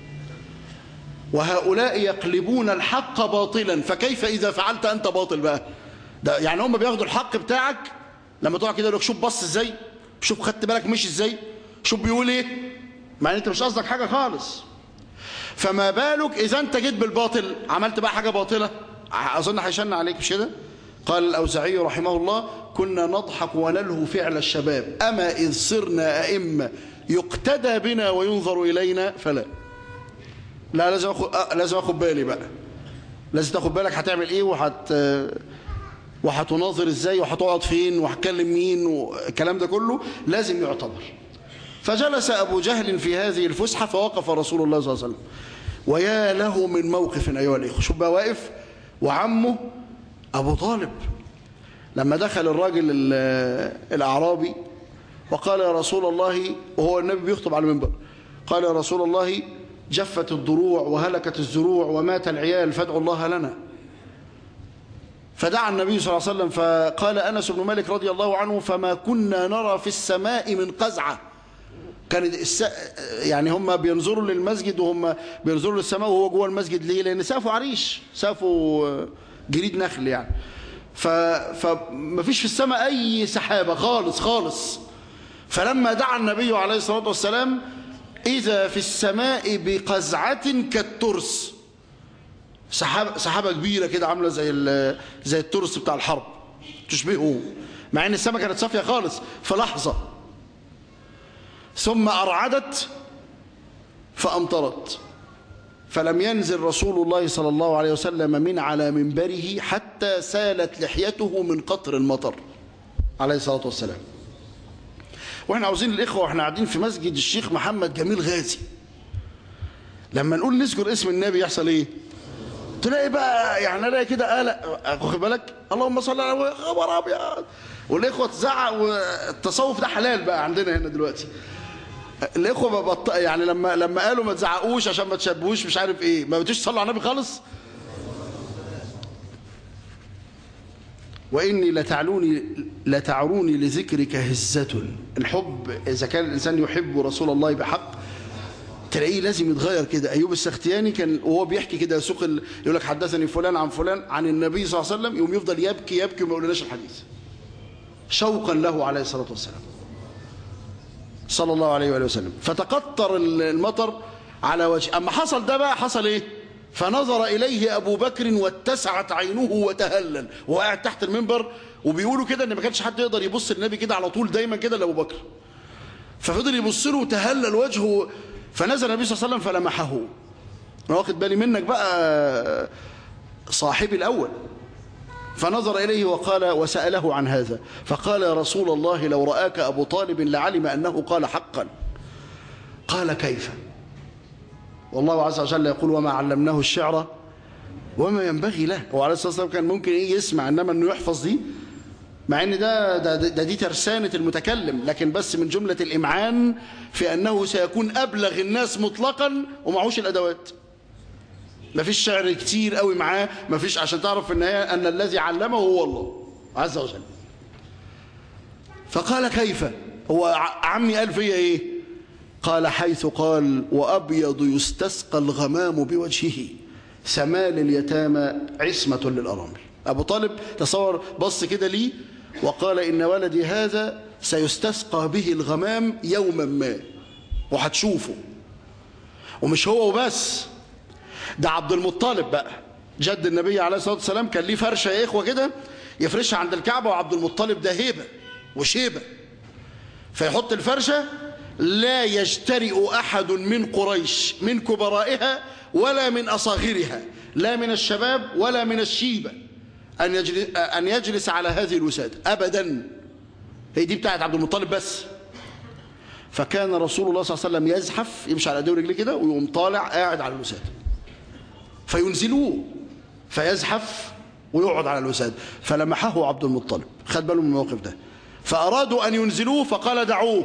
وهؤلاء يقلبون الحق باطلا فكيف إذا فعلت أنت باطل بقى ده يعني هم بياخدوا الحق بتاعك لما تقع كده يقول لك شوف بص ازاي شوف خدت بالك مش ازاي شوف بيقول ايه مع ان انت مش قصدك حاجه خالص فما بالك اذا انت جيت بالباطل عملت بقى حاجه باطله اظن هيشن عليك مش كده قال الاوزاعي رحمه الله كنا نضحك ونلهو فعل الشباب اما اذ صرنا ائمه يقتدى بنا وينظر الينا فلا لا لازم اخد لازم اخد بالي بقى لازم تاخد بالك هتعمل ايه وهت وهتناظر ازاي وهتقعد فين وهتكلم مين والكلام ده كله لازم يعتبر فجلس أبو جهل في هذه الفسحة فوقف رسول الله صلى الله عليه وسلم ويا له من موقف أيها الإخوة شوف بقى واقف وعمه أبو طالب لما دخل الراجل الأعرابي وقال يا رسول الله وهو النبي بيخطب على المنبر قال يا رسول الله جفت الضروع وهلكت الزروع ومات العيال فادعوا الله لنا فدعا النبي صلى الله عليه وسلم فقال أنس بن مالك رضي الله عنه فما كنا نرى في السماء من قزعة كان الس... يعني هم بينظروا للمسجد وهم بينظروا للسماء وهو جوه المسجد ليه لأن سقفه عريش سقفه جريد نخل يعني ف... فما فيش في السماء أي سحابة خالص خالص فلما دعا النبي عليه الصلاة والسلام إذا في السماء بقزعة كالترس سحابة, سحابة كبيرة كده عاملة زي زي الترس بتاع الحرب تشبهه مع ان السماء كانت صافية خالص في لحظة ثم أرعدت فأمطرت فلم ينزل رسول الله صلى الله عليه وسلم من على منبره حتى سالت لحيته من قطر المطر عليه الصلاة والسلام واحنا عاوزين الإخوة واحنا قاعدين في مسجد الشيخ محمد جميل غازي لما نقول نذكر اسم النبي يحصل ايه تلاقي بقى يعني الاقي كده قلق واخد بالك اللهم صل على خبر ابيض والاخوه تزعق والتصوف ده حلال بقى عندنا هنا دلوقتي الاخوه ببط... يعني لما لما قالوا ما تزعقوش عشان ما تشبهوش مش عارف ايه ما بتوش تصلوا على النبي خالص واني لتعلوني لتعروني لذكرك هزه الحب اذا كان الانسان يحب رسول الله بحق تلاقيه لازم يتغير كده ايوب السختياني كان وهو بيحكي كده يسوق ال... يقول لك حدثني فلان عن فلان عن النبي صلى الله عليه وسلم يقوم يفضل يبكي يبكي وما يقولناش الحديث شوقا له عليه الصلاه والسلام صلى الله عليه وآله وسلم فتقطر المطر على وجه أما حصل ده بقى حصل إيه فنظر إليه أبو بكر واتسعت عينه وتهلل وهو قاعد تحت المنبر وبيقولوا كده إن ما كانش حد يقدر يبص للنبي كده على طول دايما كده لأبو بكر ففضل يبص له وتهلل وجهه فنزل النبي صلى الله عليه وسلم فلمحه أنا واخد بالي منك بقى صاحبي الأول فنظر إليه وقال وسأله عن هذا فقال يا رسول الله لو رآك أبو طالب لعلم أنه قال حقا قال كيف والله عز وجل يقول وما علمناه الشعر وما ينبغي له وعليه الصلاة والسلام كان ممكن إيه يسمع إنما أنه يحفظ دي مع ان ده, ده, ده دي ترسانة المتكلم لكن بس من جملة الإمعان في أنه سيكون أبلغ الناس مطلقا ومعهوش الأدوات ما فيش شعر كتير قوي معاه ما فيش عشان تعرف في النهاية أن الذي علمه هو الله عز وجل فقال كيف هو عمي قال فيا ايه قال حيث قال وأبيض يستسقى الغمام بوجهه سمال اليتامى عصمة للأرامل أبو طالب تصور بص كده ليه وقال إن ولدي هذا سيستسقى به الغمام يوما ما وهتشوفه ومش هو وبس ده عبد المطلب بقى جد النبي عليه الصلاة والسلام كان ليه فرشة يا إخوة كده يفرشها عند الكعبة وعبد المطلب ده هيبة وشيبة فيحط الفرشة لا يجترئ أحد من قريش من كبرائها ولا من أصاغرها لا من الشباب ولا من الشيبة أن يجلس, أن يجلس على هذه الوسادة أبدا هي دي بتاعت عبد المطلب بس فكان رسول الله صلى الله عليه وسلم يزحف يمشي على ايديه ورجليه كده ويقوم طالع قاعد على الوسادة فينزلوه فيزحف ويقعد على الوسادة فلمحه عبد المطلب خد باله من الموقف ده فأرادوا أن ينزلوه فقال دعوه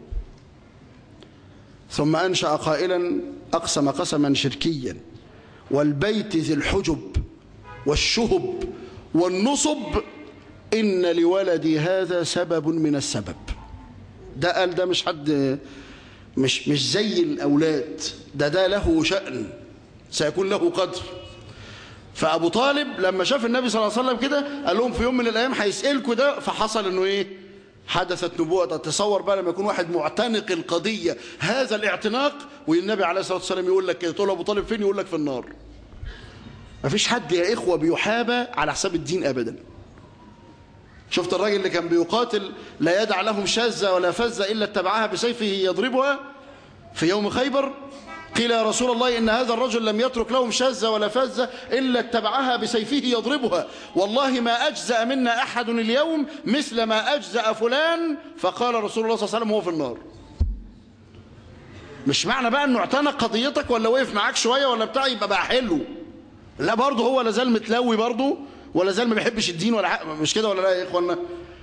ثم أنشأ قائلا أقسم قسما شركيا والبيت ذي الحجب والشهب والنصب إن لولدي هذا سبب من السبب ده قال ده مش حد مش مش زي الأولاد ده ده له شأن سيكون له قدر فأبو طالب لما شاف النبي صلى الله عليه وسلم كده قال لهم في يوم من الأيام هيسألكوا ده فحصل إنه إيه حدثت نبوة تصور بقى لما يكون واحد معتنق القضية هذا الاعتناق والنبي عليه الصلاة والسلام يقول لك كده تقول أبو طالب فين يقول لك في النار ما فيش حد يا إخوة بيحابى على حساب الدين أبدا شفت الراجل اللي كان بيقاتل لا يدع لهم شاذة ولا فزة إلا اتبعها بسيفه يضربها في يوم خيبر قيل يا رسول الله إن هذا الرجل لم يترك لهم شاذة ولا فزة إلا اتبعها بسيفه يضربها والله ما أجزأ منا أحد اليوم مثل ما أجزأ فلان فقال رسول الله صلى الله عليه وسلم هو في النار مش معنى بقى أنه اعتنق قضيتك ولا وقف معاك شوية ولا بتاع يبقى بقى حلو لا برضه هو لازال متلوي برضه ولا زال ما بيحبش الدين ولا حق مش كده ولا لا يا إخوانا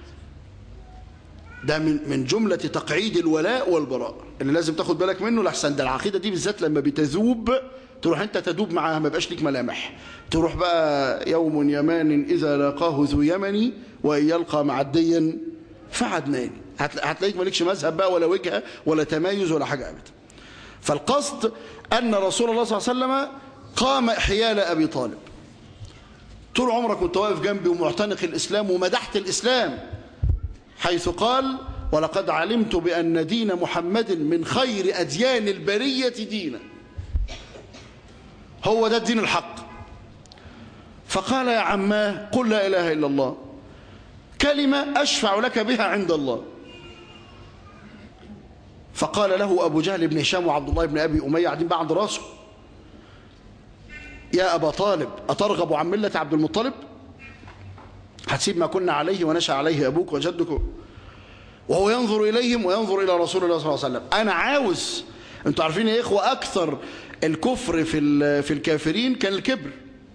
ده من من جملة تقعيد الولاء والبراء اللي لازم تاخد بالك منه لحسن ده العقيدة دي بالذات لما بتذوب تروح انت تدوب معاها ما يبقاش ليك ملامح تروح بقى يوم يمان إذا لاقاه ذو يمني وإن يلقى معديا فعدناني هتلاقيك مالكش مذهب بقى ولا وجهة ولا تمايز ولا حاجة أبدا فالقصد أن رسول الله صلى الله عليه وسلم قام حيال أبي طالب طول عمرك كنت واقف جنبي ومعتنق الإسلام ومدحت الإسلام حيث قال ولقد علمت بأن دين محمد من خير أديان البرية دينا هو ده الدين الحق فقال يا عماه قل لا إله إلا الله كلمة أشفع لك بها عند الله فقال له أبو جهل بن هشام وعبد الله بن أبي أمية قاعدين بعد راسه يا أبا طالب أترغب عن ملة عبد المطلب هتسيب ما كنا عليه ونشأ عليه أبوك وجدك وهو ينظر إليهم وينظر إلى رسول الله صلى الله عليه وسلم أنا عاوز أنتوا عارفين يا إخوة أكثر الكفر في في الكافرين كان الكبر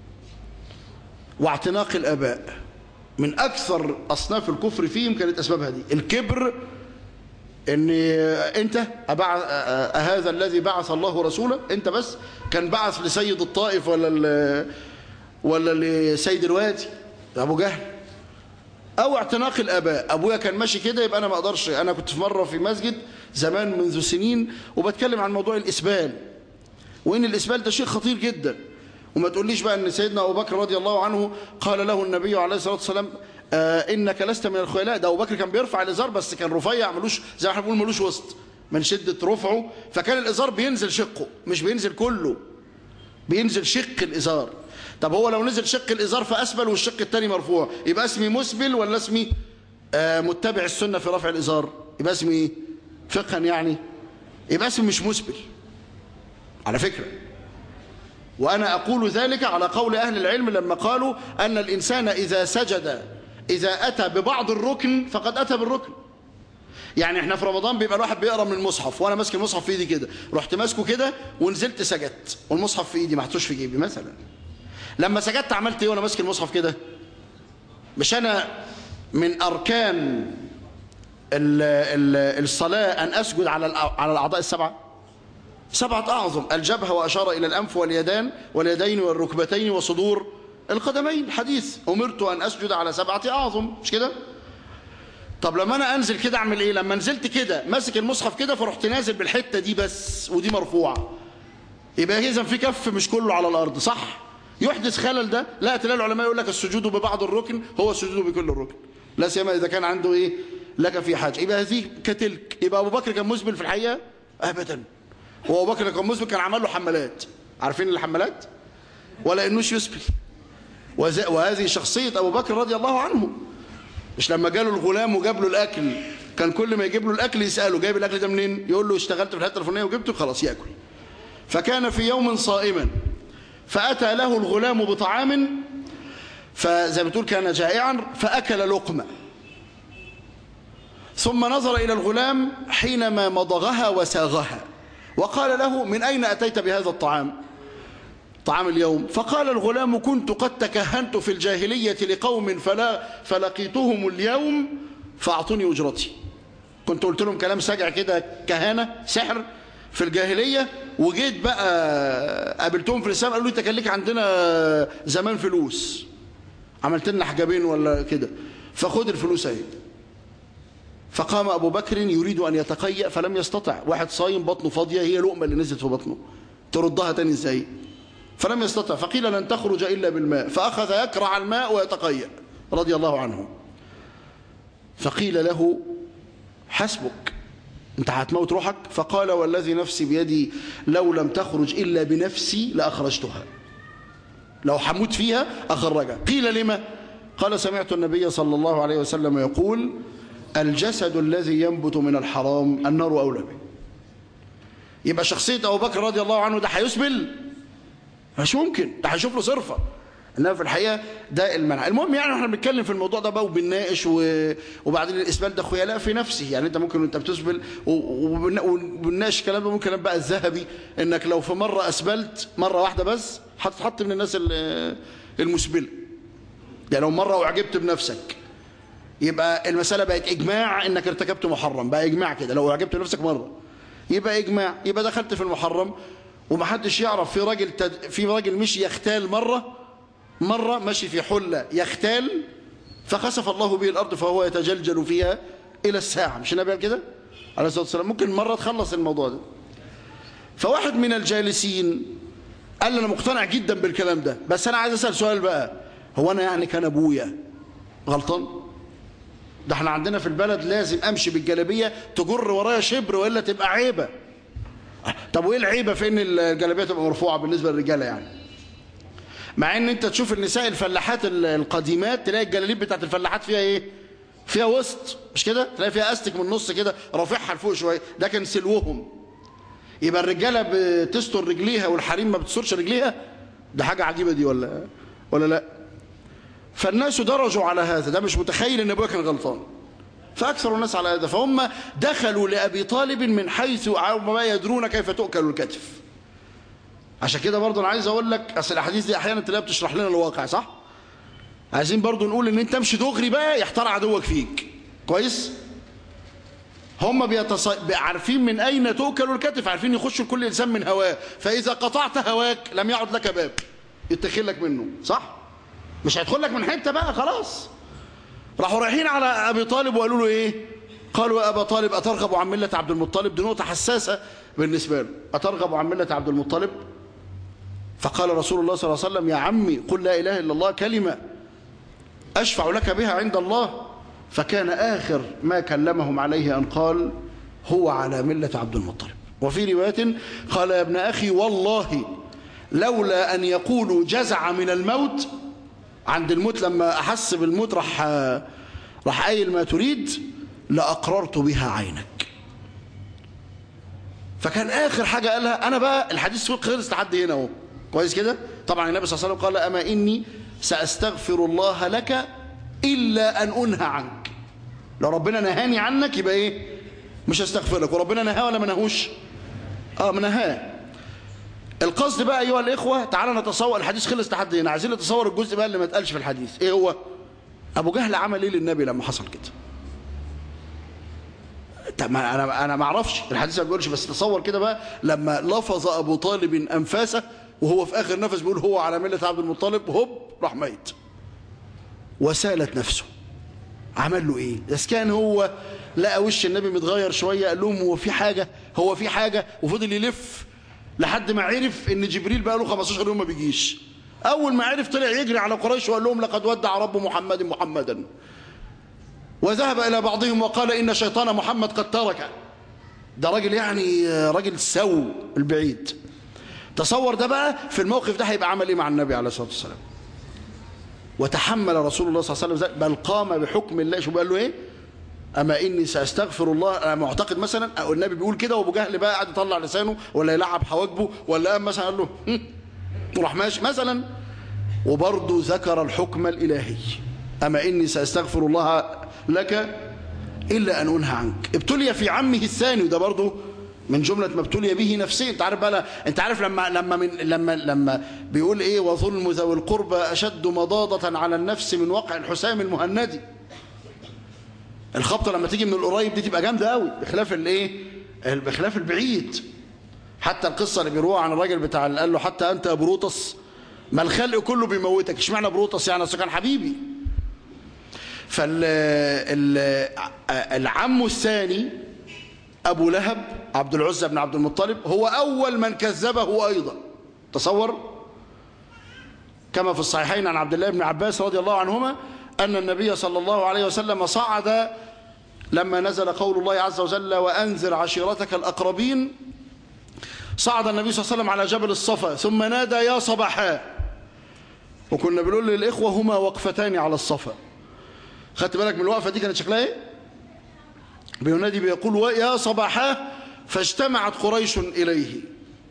واعتناق الآباء من أكثر أصناف الكفر فيهم كانت أسبابها دي الكبر ان انت أبع... هذا الذي بعث الله رسوله انت بس كان بعث لسيد الطائف ولا ل... ولا لسيد الوادي ابو جهل او اعتناق الاباء ابويا كان ماشي كده يبقى انا ما اقدرش انا كنت في مره في مسجد زمان منذ سنين وبتكلم عن موضوع الاسبال وان الاسبال ده شيء خطير جدا وما تقوليش بقى ان سيدنا ابو بكر رضي الله عنه قال له النبي عليه الصلاه والسلام آه انك لست من الخيلاء ده ابو بكر كان بيرفع الازار بس كان رفيع ملوش زي ما احنا بنقول ملوش وسط من شده رفعه فكان الازار بينزل شقه مش بينزل كله بينزل شق الازار طب هو لو نزل شق الازار فاسبل والشق الثاني مرفوع يبقى اسمي مسبل ولا اسمي آه متبع السنه في رفع الازار يبقى اسمي ايه فقها يعني يبقى اسمي مش مسبل على فكره وأنا أقول ذلك على قول أهل العلم لما قالوا أن الإنسان إذا سجد إذا أتى ببعض الركن فقد أتى بالركن يعني احنا في رمضان بيبقى الواحد بيقرا من المصحف وانا ماسك المصحف في ايدي كده رحت ماسكه كده ونزلت سجدت والمصحف في ايدي ما حطوش في جيبي مثلا لما سجدت عملت ايه وانا ماسك المصحف كده مش انا من اركان ال ال الصلاه ان اسجد على على الاعضاء السبعه سبعة أعظم الجبهة وأشار إلى الأنف واليدان واليدين والركبتين وصدور القدمين حديث أمرت أن أسجد على سبعة أعظم مش كده طب لما أنا أنزل كده أعمل إيه لما نزلت كده ماسك المصحف كده فرحت نازل بالحتة دي بس ودي مرفوعة يبقى إذا في كف مش كله على الأرض صح يحدث خلل ده لا تلاقي العلماء يقول لك السجود ببعض الركن هو السجود بكل الركن لا سيما إذا كان عنده إيه لك في حاجة يبقى هذه كتلك يبقى أبو بكر كان مسبل في الحقيقة أبدا وابو بكر كان مسبل كان عمل له حملات عارفين الحملات ولا انوش يسبل وهذه شخصية ابو بكر رضي الله عنه مش لما جاله الغلام وجاب له الاكل كان كل ما يجيب له الاكل يساله جايب الاكل ده منين يقول له اشتغلت في الحته الفلانيه وجبته خلاص ياكل فكان في يوم صائما فاتى له الغلام بطعام فزي ما تقول كان جائعا فاكل لقمه ثم نظر الى الغلام حينما مضغها وساغها وقال له من أين أتيت بهذا الطعام طعام اليوم فقال الغلام كنت قد تكهنت في الجاهلية لقوم فلا فلقيتهم اليوم فأعطوني أجرتي كنت قلت لهم كلام سجع كده كهانة سحر في الجاهلية وجيت بقى قابلتهم في الإسلام قالوا لي انت كان ليك عندنا زمان فلوس عملت لنا حجابين ولا كده فخد الفلوس اهي فقام أبو بكر يريد أن يتقيأ فلم يستطع واحد صايم بطنه فاضية هي لقمة اللي نزلت في بطنه تردها تاني ازاي فلم يستطع فقيل لن تخرج إلا بالماء فأخذ يكرع الماء ويتقيأ رضي الله عنه فقيل له حسبك انت هتموت روحك فقال والذي نفسي بيدي لو لم تخرج إلا بنفسي لأخرجتها لو حموت فيها أخرجها قيل لما قال سمعت النبي صلى الله عليه وسلم يقول الجسد الذي ينبت من الحرام النار أولى به يبقى شخصية أبو بكر رضي الله عنه ده هيسبل مش ممكن ده هيشوف له صرفة انما في الحقيقه ده المنع المهم يعني احنا بنتكلم في الموضوع ده بقى وبنناقش و... وبعدين الاسبال ده خيلاء في نفسه يعني انت ممكن وانت بتسبل وبنناقش الكلام ده ممكن بقى الذهبي انك لو في مره اسبلت مره واحده بس هتتحط من الناس المسبله يعني لو مره اعجبت بنفسك يبقى المسألة بقت إجماع إنك ارتكبت محرم بقى إجماع كده لو أعجبت نفسك مرة يبقى إجماع يبقى دخلت في المحرم ومحدش يعرف في راجل تد... في راجل مشي يختال مرة مرة ماشي في حلة يختال فخسف الله به الأرض فهو يتجلجل فيها إلى الساعة مش النبي قال كده عليه الصلاة والسلام ممكن مرة تخلص الموضوع ده فواحد من الجالسين قال لي أنا مقتنع جدا بالكلام ده بس أنا عايز أسأل سؤال بقى هو أنا يعني كان أبويا غلطان ده احنا عندنا في البلد لازم أمشي بالجلابية تجر ورايا شبر وإلا تبقى عيبة طب وإيه العيبة في إن الجلابية تبقى مرفوعة بالنسبة للرجالة يعني مع ان انت تشوف النساء الفلاحات القديمات تلاقي الجلاليب بتاعت الفلاحات فيها ايه فيها وسط مش كده تلاقي فيها استك من النص كده رافعها لفوق شويه ده كان سلوهم يبقى الرجاله بتستر رجليها والحريم ما بتسترش رجليها ده حاجه عجيبه دي ولا ولا لا فالناس درجوا على هذا ده مش متخيل ان ابويا كان غلطان فاكثر الناس على هذا فهم دخلوا لابي طالب من حيث ما يدرون كيف تؤكل الكتف عشان كده برضه انا عايز اقول لك اصل الاحاديث دي احيانا تلاقيها بتشرح لنا الواقع صح عايزين برضه نقول ان انت امشي دغري بقى يحتار عدوك فيك كويس هم بيتص... عارفين من اين تؤكل الكتف عارفين يخشوا لكل انسان من هواه فاذا قطعت هواك لم يعد لك باب يتخل لك منه صح مش هيدخل لك من حته بقى خلاص راحوا رايحين على ابي طالب وقالوا له ايه قالوا يا ابا طالب اترغب عن مله عبد المطلب دي نقطه حساسه بالنسبه له اترغب عن مله عبد المطلب فقال رسول الله صلى الله عليه وسلم يا عمي قل لا إله إلا الله كلمة أشفع لك بها عند الله فكان آخر ما كلمهم عليه أن قال هو على ملة عبد المطلب وفي رواية قال يا ابن أخي والله لولا أن يقولوا جزع من الموت عند الموت لما أحس بالموت راح راح قايل ما تريد لأقررت بها عينك فكان آخر حاجة قالها أنا بقى الحديث خلص لحد هنا اهو كويس كده طبعا النبي صلى الله عليه وسلم قال أما إني سأستغفر الله لك إلا أن أنهى عنك لو ربنا نهاني عنك يبقى إيه مش هستغفر لك وربنا نهاه ولا ما نهوش آه ما نهاه القصد بقى أيها الإخوة تعالى نتصور الحديث خلص لحد هنا عايزين نتصور الجزء بقى اللي ما اتقالش في الحديث إيه هو أبو جهل عمل إيه للنبي لما حصل كده طب ما انا انا ما اعرفش الحديث ما بيقولش بس تصور كده بقى لما لفظ ابو طالب انفاسه وهو في اخر نفس بيقول هو على مله عبد المطلب هوب راح ميت وسالت نفسه عمل له ايه بس كان هو لقى وش النبي متغير شويه قال لهم هو في حاجه هو في حاجه وفضل يلف لحد ما عرف ان جبريل بقى له 15 يوم ما بيجيش اول ما عرف طلع يجري على قريش وقال لهم لقد ودع رب محمد محمدا وذهب إلى بعضهم وقال إن شيطان محمد قد ترك ده راجل يعني راجل سو البعيد تصور ده بقى في الموقف ده هيبقى عمل إيه مع النبي عليه الصلاة والسلام وتحمل رسول الله صلى الله عليه وسلم بل قام بحكم الله شو قال له إيه أما إني سأستغفر الله أنا معتقد مثلا أو النبي بيقول كده وأبو جهل بقى قاعد يطلع لسانه ولا يلعب حواجبه ولا قام مثلا قال له وراح ماشي مثلا وبرضه ذكر الحكم الإلهي أما إني سأستغفر الله لك إلا أن أنهى عنك ابتلي في عمه الثاني وده برضه من جملة ما ابتلي به نفسيا انت عارف بقى انت عارف لما لما من لما لما بيقول ايه وظلم ذوي القربى اشد مضاضة على النفس من وقع الحسام المهندي الخبطة لما تيجي من القريب دي تبقى جامدة قوي بخلاف الايه بخلاف البعيد حتى القصة اللي بيروها عن الراجل بتاع اللي قال له حتى انت يا بروطس ما الخلق كله بيموتك اشمعنى بروطس يعني اصل كان حبيبي فالعم الثاني أبو لهب عبد العزة بن عبد المطلب هو أول من كذبه أيضا تصور كما في الصحيحين عن عبد الله بن عباس رضي الله عنهما أن النبي صلى الله عليه وسلم صعد لما نزل قول الله عز وجل وأنذر عشيرتك الأقربين صعد النبي صلى الله عليه وسلم على جبل الصفا ثم نادى يا صباحا وكنا بنقول للإخوة هما وقفتان على الصفا خدت بالك من الوقفة دي كانت شكلها ايه بينادي بيقول يا صباحا فاجتمعت قريش إليه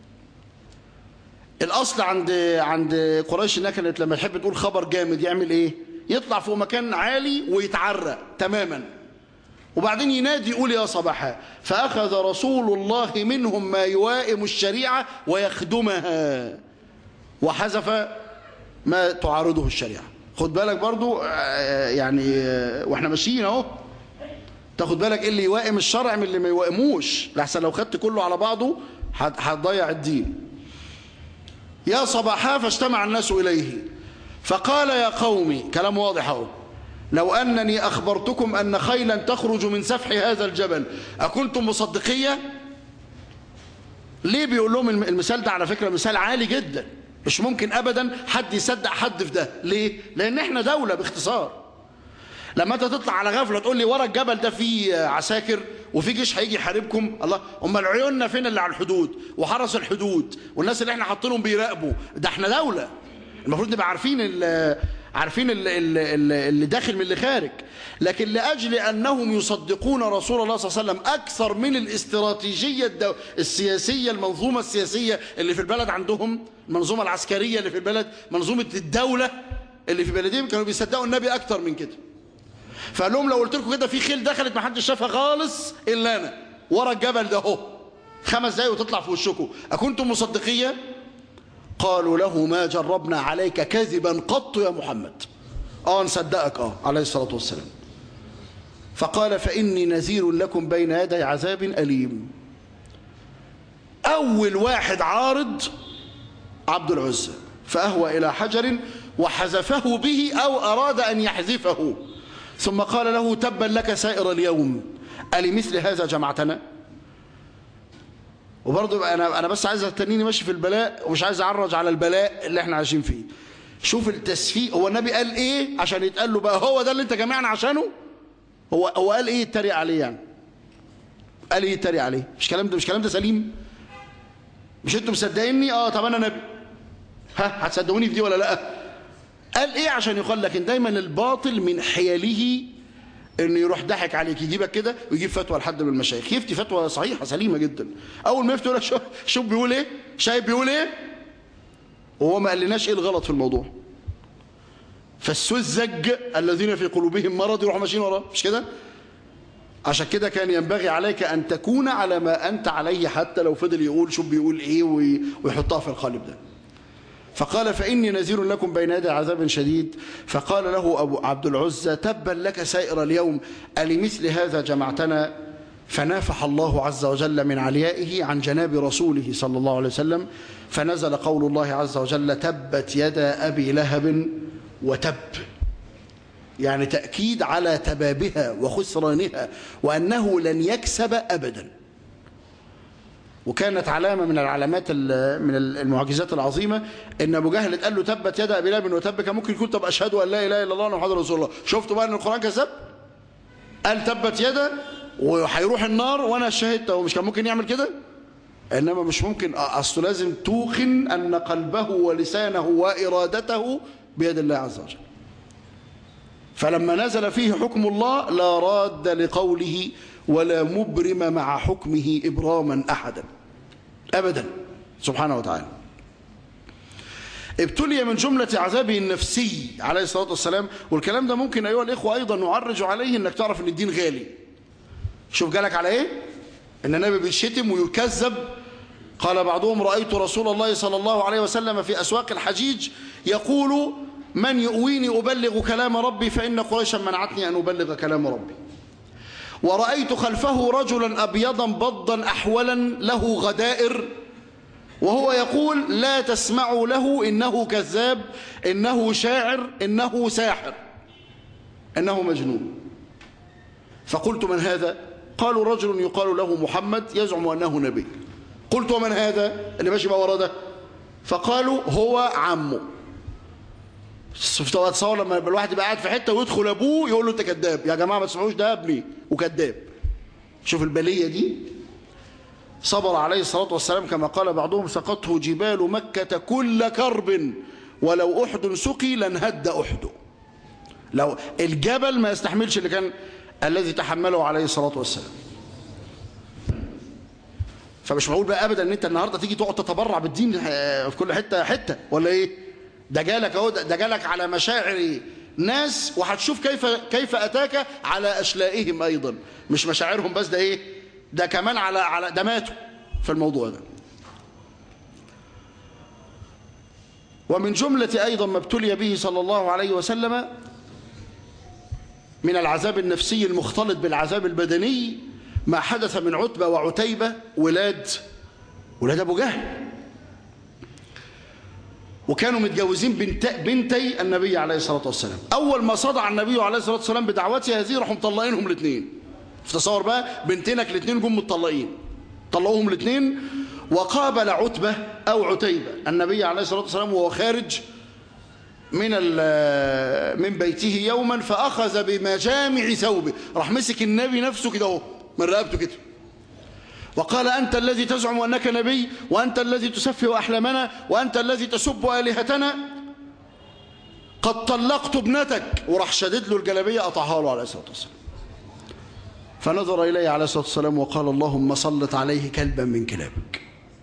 الأصل عند عند قريش انها كانت لما تحب تقول خبر جامد يعمل ايه يطلع فوق مكان عالي ويتعرى تماما وبعدين ينادي يقول يا صباحا فأخذ رسول الله منهم ما يوائم الشريعة ويخدمها وحذف ما تعارضه الشريعة خد بالك برضو يعني واحنا ماشيين اهو تاخد بالك ايه اللي يوائم الشرع من اللي ما يوائموش لحسن لو خدت كله على بعضه هتضيع الدين يا صباحا فاجتمع الناس إليه فقال يا قومي كلام واضح اهو لو أنني أخبرتكم أن خيلا تخرج من سفح هذا الجبل أكنتم مصدقية ليه بيقول لهم المثال ده على فكرة مثال عالي جدا مش ممكن أبدا حد يصدق حد في ده ليه لأن احنا دولة باختصار لما انت تطلع على غفلة تقول لي ورا الجبل ده فيه عساكر وفي جيش هيجي يحاربكم الله امال عيوننا فين اللي على الحدود وحرس الحدود والناس اللي احنا حاطينهم بيراقبوا ده احنا دولة المفروض نبقى عارفين ال عارفين اللي, اللي داخل من اللي خارج لكن لأجل أنهم يصدقون رسول الله صلى الله عليه وسلم أكثر من الاستراتيجية السياسية المنظومة السياسية اللي في البلد عندهم المنظومة العسكرية اللي في البلد منظومة الدولة اللي في بلدهم كانوا بيصدقوا النبي أكثر من كده فقال لهم لو قلت لكم كده في خيل دخلت ما حدش شافها خالص إلا أنا ورا الجبل ده اهو خمس دقايق وتطلع في وشكم أكنتم مصدقية قالوا له ما جربنا عليك كذبا قط يا محمد اه نصدقك اه عليه الصلاة والسلام فقال فإني نذير لكم بين يدي عذاب أليم أول واحد عارض عبد العزة فأهوى إلى حجر وحذفه به أو أراد أن يحذفه ثم قال له تبا لك سائر اليوم ألمثل هذا جمعتنا وبرضه أنا, أنا بس عايز أتنيني ماشي في البلاء ومش عايز أعرج على البلاء اللي احنا عايشين فيه شوف التسفيه هو النبي قال ايه عشان يتقال له بقى هو ده اللي انت جمعنا عشانه هو هو قال ايه يتريق عليه يعني قال ايه يتريق عليه مش كلام ده مش كلام ده سليم مش انتوا مصدقيني اه طب انا نبي ها هتصدقوني في دي ولا لا قال ايه عشان يقال لكن دايما الباطل من حيله انه يروح ضحك عليك يجيبك كده ويجيب فتوى لحد من المشايخ يفتي فتوى صحيحه سليمه جدا اول ما يفتي يقول لك شوف شوف بيقول ايه شايف بيقول ايه وهو ما قالناش ايه الغلط في الموضوع فالسذج الذين في قلوبهم مرض يروحوا ماشيين وراه مش كده عشان كده كان ينبغي عليك أن تكون على ما أنت عليه حتى لو فضل يقول شوف بيقول إيه ويحطها في القالب ده فقال فإني نذير لكم بين يدي عذاب شديد فقال له أبو عبد العزة تبا لك سائر اليوم ألمثل هذا جمعتنا فنافح الله عز وجل من عليائه عن جناب رسوله صلى الله عليه وسلم فنزل قول الله عز وجل تبت يدا أبي لهب وتب يعني تأكيد على تبابها وخسرانها وأنه لن يكسب أبدا وكانت علامة من العلامات من المعجزات العظيمة ان ابو جهل قال له تبت يد ابي لهب وتب كان ممكن يكون طب اشهد ان لا اله الا الله محمد رسول الله شفتوا بقى ان القران كذب قال تبت يده وهيروح النار وانا شهدت ومش كان ممكن يعمل كده انما مش ممكن اصله لازم توقن ان قلبه ولسانه وارادته بيد الله عز وجل فلما نزل فيه حكم الله لا راد لقوله ولا مبرم مع حكمه إبراما أحدا أبدا سبحانه وتعالى ابتلي من جملة عذابه النفسي عليه الصلاة والسلام والكلام ده ممكن أيها الإخوة أيضا نعرج عليه أنك تعرف أن الدين غالي شوف جالك على إيه أن النبي بيشتم ويكذب قال بعضهم رأيت رسول الله صلى الله عليه وسلم في أسواق الحجيج يقول من يؤويني أبلغ كلام ربي فإن قريشا منعتني أن أبلغ كلام ربي ورأيت خلفه رجلا أبيضا بضا أحولا له غدائر وهو يقول لا تسمعوا له إنه كذاب إنه شاعر إنه ساحر إنه مجنون فقلت من هذا قالوا رجل يقال له محمد يزعم أنه نبي قلت ومن هذا اللي ماشي بقى ورا ده فقالوا هو عمه تصور لما الواحد يبقى قاعد في حته ويدخل ابوه يقول له انت كذاب يا جماعه ما تسمعوش ده ابني وكذاب شوف البليه دي صبر عليه الصلاه والسلام كما قال بعضهم سقطه جبال مكه كل كرب ولو احد سقي لانهد احد لو الجبل ما يستحملش اللي كان الذي تحمله عليه الصلاه والسلام فمش معقول بقى ابدا ان انت النهارده تيجي تقعد تتبرع بالدين في كل حته حته ولا ايه ده جالك اهو ده جالك على مشاعر ناس وهتشوف كيف كيف اتاك على اشلائهم ايضا مش مشاعرهم بس ده ايه ده كمان على على ده ماتوا في الموضوع ده ومن جملة أيضا ما ابتلي به صلى الله عليه وسلم من العذاب النفسي المختلط بالعذاب البدني ما حدث من عتبة وعتيبة ولاد ولاد أبو جهل وكانوا متجوزين بنت بنتي النبي عليه الصلاة والسلام أول ما صدع النبي عليه الصلاة والسلام بدعوته هذه راحوا مطلقينهم الاثنين تصور بقى بنتينك الاثنين جم متطلقين طلقوهم الاثنين وقابل عتبة أو عتيبة النبي عليه الصلاة والسلام وهو خارج من من بيته يوما فأخذ بمجامع ثوبه راح مسك النبي نفسه كده اهو من رقبته كده وقال أنت الذي تزعم أنك نبي وأنت الذي تسفه أحلامنا وأنت الذي تسب آلهتنا قد طلقت ابنتك وراح شدد له الجلبية قطعها له عليه الصلاة والسلام فنظر إليه عليه الصلاة والسلام وقال اللهم صلت عليه كلبا من كلابك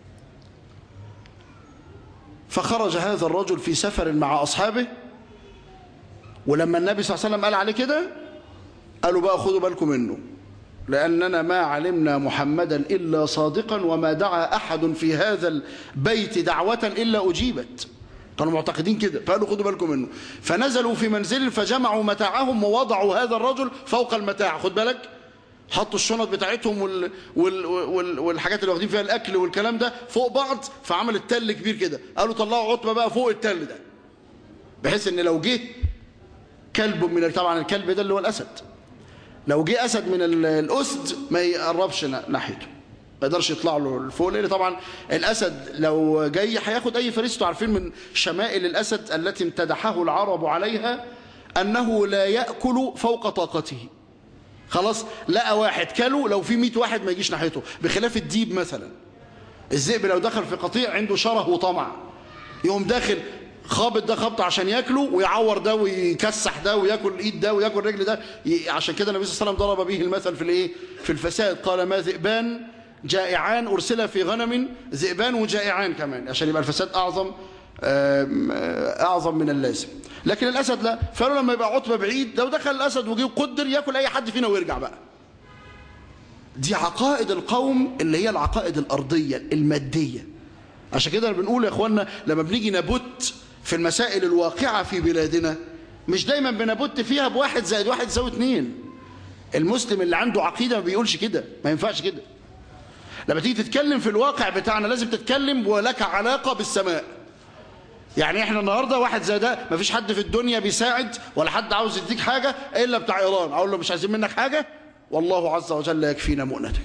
فخرج هذا الرجل في سفر مع أصحابه ولما النبي صلى الله عليه وسلم قال عليه كده قالوا بقى خدوا بالكم منه لأننا ما علمنا محمدا إلا صادقا وما دعا أحد في هذا البيت دعوة إلا أجيبت كانوا معتقدين كده فقالوا خدوا بالكم منه فنزلوا في منزل فجمعوا متاعهم ووضعوا هذا الرجل فوق المتاع خد بالك حطوا الشنط بتاعتهم وال... وال... وال... والحاجات اللي واخدين فيها الأكل والكلام ده فوق بعض فعمل التل كبير كده قالوا طلعوا عتبة بقى فوق التل ده بحيث ان لو جه كلب من طبعا الكلب ده اللي هو الأسد لو جه أسد من الأسد ما يقربش ناحيته ما يقدرش يطلع له لفوق لأن طبعا الأسد لو جاي هياخد أي فريسة عارفين من شمائل الأسد التي امتدحه العرب عليها أنه لا يأكل فوق طاقته خلاص لقى واحد كله لو في 100 واحد ما يجيش ناحيته بخلاف الديب مثلا الذئب لو دخل في قطيع عنده شره وطمع يقوم داخل خابط ده خبطه عشان ياكله ويعور ده ويكسح ده وياكل ايد ده وياكل رجل ده عشان كده النبي صلى الله عليه وسلم ضرب به المثل في الايه في الفساد قال ما ذئبان جائعان ارسل في غنم ذئبان وجائعان كمان عشان يبقى الفساد اعظم اعظم من اللازم لكن الاسد لا فقالوا لما يبقى عتبه بعيد لو دخل الاسد وجه قدر ياكل اي حد فينا ويرجع بقى دي عقائد القوم اللي هي العقائد الارضيه الماديه عشان كده بنقول يا اخوانا لما بنيجي نبت في المسائل الواقعة في بلادنا مش دايما بنبت فيها بواحد زائد واحد يساوي اتنين المسلم اللي عنده عقيدة ما بيقولش كده ما ينفعش كده لما تيجي تتكلم في الواقع بتاعنا لازم تتكلم ولك علاقة بالسماء يعني احنا النهاردة واحد زي ده ما فيش حد في الدنيا بيساعد ولا حد عاوز يديك حاجة إلا بتاع إيران أقول له مش عايزين منك حاجة والله عز وجل يكفينا مؤنتك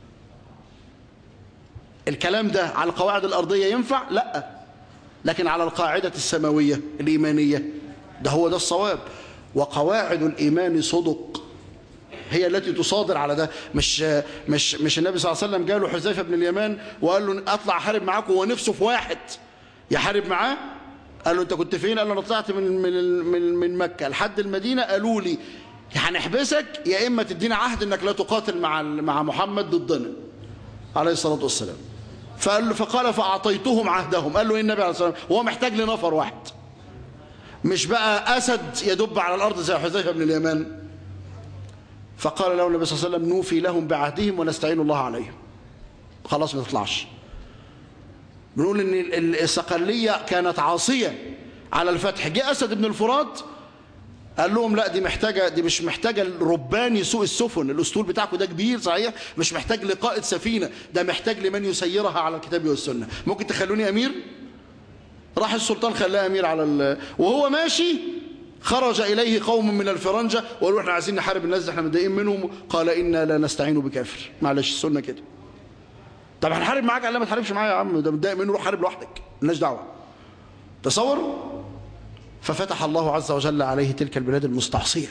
الكلام ده على القواعد الأرضية ينفع؟ لأ لكن على القاعدة السماوية الإيمانية ده هو ده الصواب وقواعد الإيمان صدق هي التي تصادر على ده مش مش مش النبي صلى الله عليه وسلم جاله حذيفه بن اليمان وقال له اطلع احارب معاكم وهو نفسه في واحد يحارب معاه قال له انت كنت فين قال له انا طلعت من من من, من مكه لحد المدينه قالوا لي هنحبسك يا اما تدينا عهد انك لا تقاتل مع مع محمد ضدنا عليه الصلاه والسلام فقال له فقال فأعطيتهم عهدهم قال له إيه النبي عليه الصلاة والسلام هو محتاج لنفر واحد مش بقى أسد يدب على الأرض زي حذيفة بن اليمان فقال له النبي صلى الله عليه وسلم نوفي لهم بعهدهم ونستعين الله عليهم خلاص ما تطلعش بنقول ان الصقلية كانت عاصية على الفتح جاء أسد بن الفرات قال لهم لا دي محتاجة دي مش محتاجة ربان يسوق السفن الأسطول بتاعكم ده كبير صحيح مش محتاج لقائد سفينة ده محتاج لمن يسيرها على الكتاب والسنة ممكن تخلوني أمير راح السلطان خلاه أمير على ال... وهو ماشي خرج إليه قوم من الفرنجة وقالوا احنا عايزين نحارب الناس احنا متضايقين منهم قال إنا لا نستعين بكافر معلش السنة كده طب هنحارب معاك قال لا ما تحاربش معايا يا عم ده متضايق منه روح حارب لوحدك مالناش دعوة تصور ففتح الله عز وجل عليه تلك البلاد المستعصية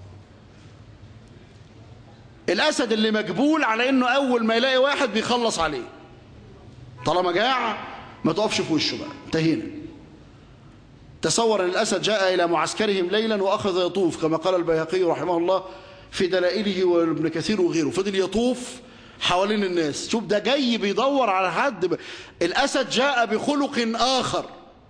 الأسد اللي مجبول على أنه أول ما يلاقي واحد بيخلص عليه طالما جاع ما تقفش في وشه بقى انتهينا تصور أن الأسد جاء إلى معسكرهم ليلا وأخذ يطوف كما قال البيهقي رحمه الله في دلائله وابن كثير وغيره فضل يطوف حوالين الناس شوف ده جاي بيدور على حد الأسد جاء بخلق آخر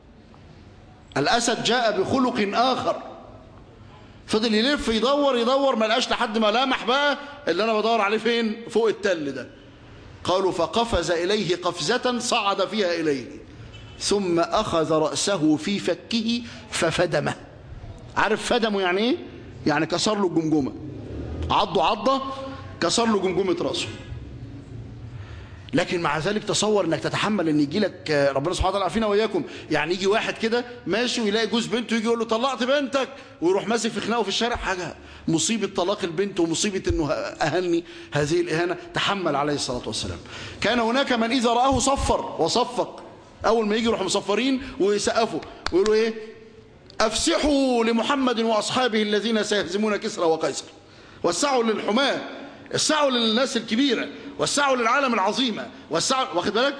الأسد جاء بخلق آخر فضل يلف يدور يدور ما لقاش لحد ما لامح بقى اللي أنا بدور عليه فين فوق التل ده قالوا فقفز إليه قفزة صعد فيها إليه ثم أخذ رأسه في فكه ففدمه عارف فدمه يعني إيه؟ يعني كسر له الجمجمة عضه عضة كسر له جمجمة رأسه لكن مع ذلك تصور انك تتحمل ان يجي لك ربنا سبحانه وتعالى عافينا واياكم يعني يجي واحد كده ماشي ويلاقي جوز بنته يجي يقول له طلقت بنتك ويروح ماسك في خناقه في الشارع حاجه مصيبه طلاق البنت ومصيبه انه اهني هذه الاهانه تحمل عليه الصلاه والسلام كان هناك من اذا راه صفر وصفق اول ما يجي يروحوا مصفرين ويسقفوا ويقولوا ايه افسحوا لمحمد واصحابه الذين سيهزمون كسرى وقيصر وسعوا للحماه وسعوا للناس الكبيره وسعوا للعالم العظيمة وسعوا واخد بالك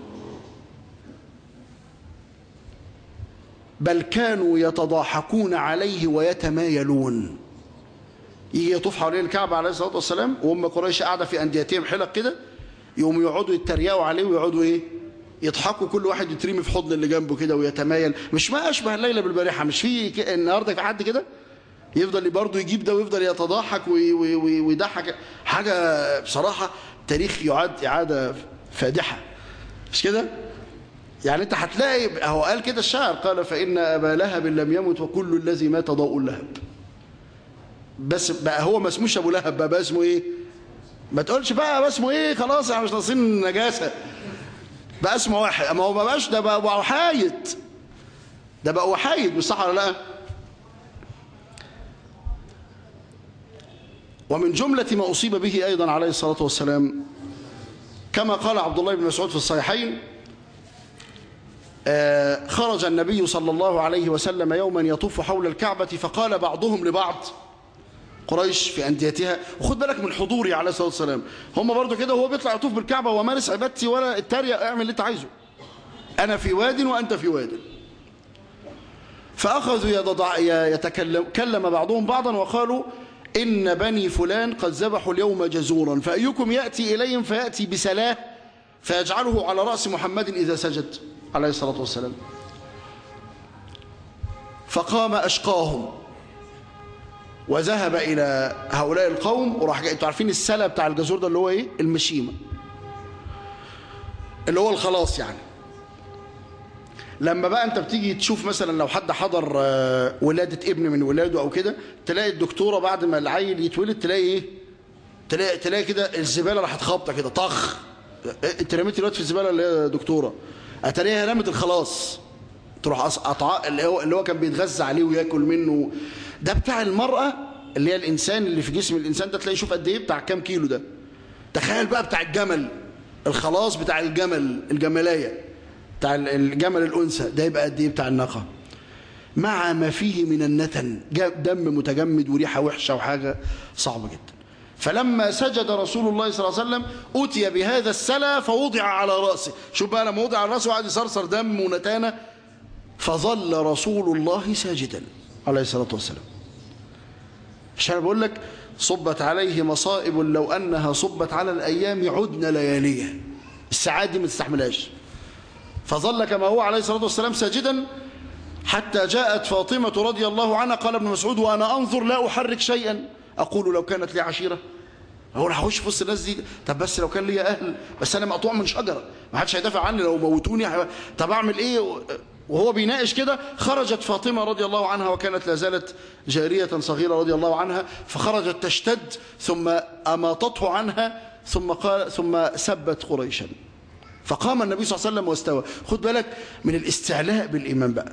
بل كانوا يتضاحكون عليه ويتمايلون يجي يطوف حوالين الكعبة عليه الصلاة والسلام وهم قريش قاعدة في أنديتهم حلق كده يقوموا يقعدوا يتريقوا عليه ويقعدوا إيه يضحكوا كل واحد يترمي في حضن اللي جنبه كده ويتمايل مش ما أشبه الليلة بالبارحة مش في ك... النهاردة في حد كده يفضل برضه يجيب ده ويفضل يتضاحك ويضحك حاجة بصراحة تاريخ يعاد إعادة فادحة مش كده يعني انت هتلاقي هو قال كده الشاعر قال فإن أبا لهب لم يمت وكل الذي مات ضوء اللهب بس بقى هو ما اسموش أبو لهب بقى, بقى اسمه إيه ما تقولش بقى, بقى اسمه إيه خلاص احنا مش ناقصين نجاسة بقى اسمه واحد اما هو ما بقاش ده بقى وحايد ده بقى وحايد مش صح ولا لا ومن جملة ما أصيب به أيضا عليه الصلاة والسلام كما قال عبد الله بن مسعود في الصحيحين خرج النبي صلى الله عليه وسلم يوما يطوف حول الكعبة فقال بعضهم لبعض قريش في أنديتها وخد بالك من حضوري عليه الصلاة والسلام هم برضو كده وهو بيطلع يطوف بالكعبة ومارس عبادتي ولا التريق اعمل اللي انت عايزه أنا في واد وأنت في واد فأخذوا يتكلم كلم بعضهم بعضا وقالوا إن بني فلان قد ذبحوا اليوم جزورا فأيكم يأتي إليهم فيأتي بسلاه فيجعله على رأس محمد إذا سجد عليه الصلاة والسلام فقام أشقاهم وذهب إلى هؤلاء القوم وراح جاي انتوا عارفين السلة بتاع الجزور ده اللي هو إيه المشيمة اللي هو الخلاص يعني لما بقى انت بتيجي تشوف مثلا لو حد حضر ولادة ابن من ولاده او كده تلاقي الدكتورة بعد ما العيل يتولد تلاقي ايه تلاقي, تلاقي كده الزبالة راحت خابطة كده طخ انت رميت الواد في الزبالة اللي هي دكتورة اتاريها رمت الخلاص تروح قطع اللي هو اللي هو كان بيتغذى عليه وياكل منه ده بتاع المرأة اللي هي الانسان اللي في جسم الانسان ده تلاقي شوف قد ايه بتاع كام كيلو ده تخيل بقى بتاع الجمل الخلاص بتاع الجمل الجملايه بتاع الجمل الأنثى ده يبقى قد ايه بتاع الناقة مع ما فيه من النتن دم متجمد وريحة وحشة وحاجة صعبة جدا فلما سجد رسول الله صلى الله عليه وسلم أتي بهذا السلا فوضع على رأسه شوف بقى لما وضع على رأسه وقعد يصرصر دم ونتانة فظل رسول الله ساجدا عليه الصلاة والسلام عشان بقول لك صبت عليه مصائب لو أنها صبت على الأيام عدن لياليه الساعات دي ما تستحملهاش فظل كما هو عليه الصلاة والسلام ساجدا حتى جاءت فاطمة رضي الله عنها قال ابن مسعود وأنا أنظر لا أحرك شيئا أقول لو كانت لي عشيرة هو انا هخش في وسط الناس دي طب بس لو كان لي اهل بس انا مقطوع من شجره ما حدش هيدافع عني لو موتوني طب اعمل ايه وهو بيناقش كده خرجت فاطمه رضي الله عنها وكانت لا زالت جاريه صغيره رضي الله عنها فخرجت تشتد ثم اماطته عنها ثم قال ثم سبت قريشا فقام النبي صلى الله عليه وسلم واستوى خد بالك من الاستعلاء بالإيمان بقى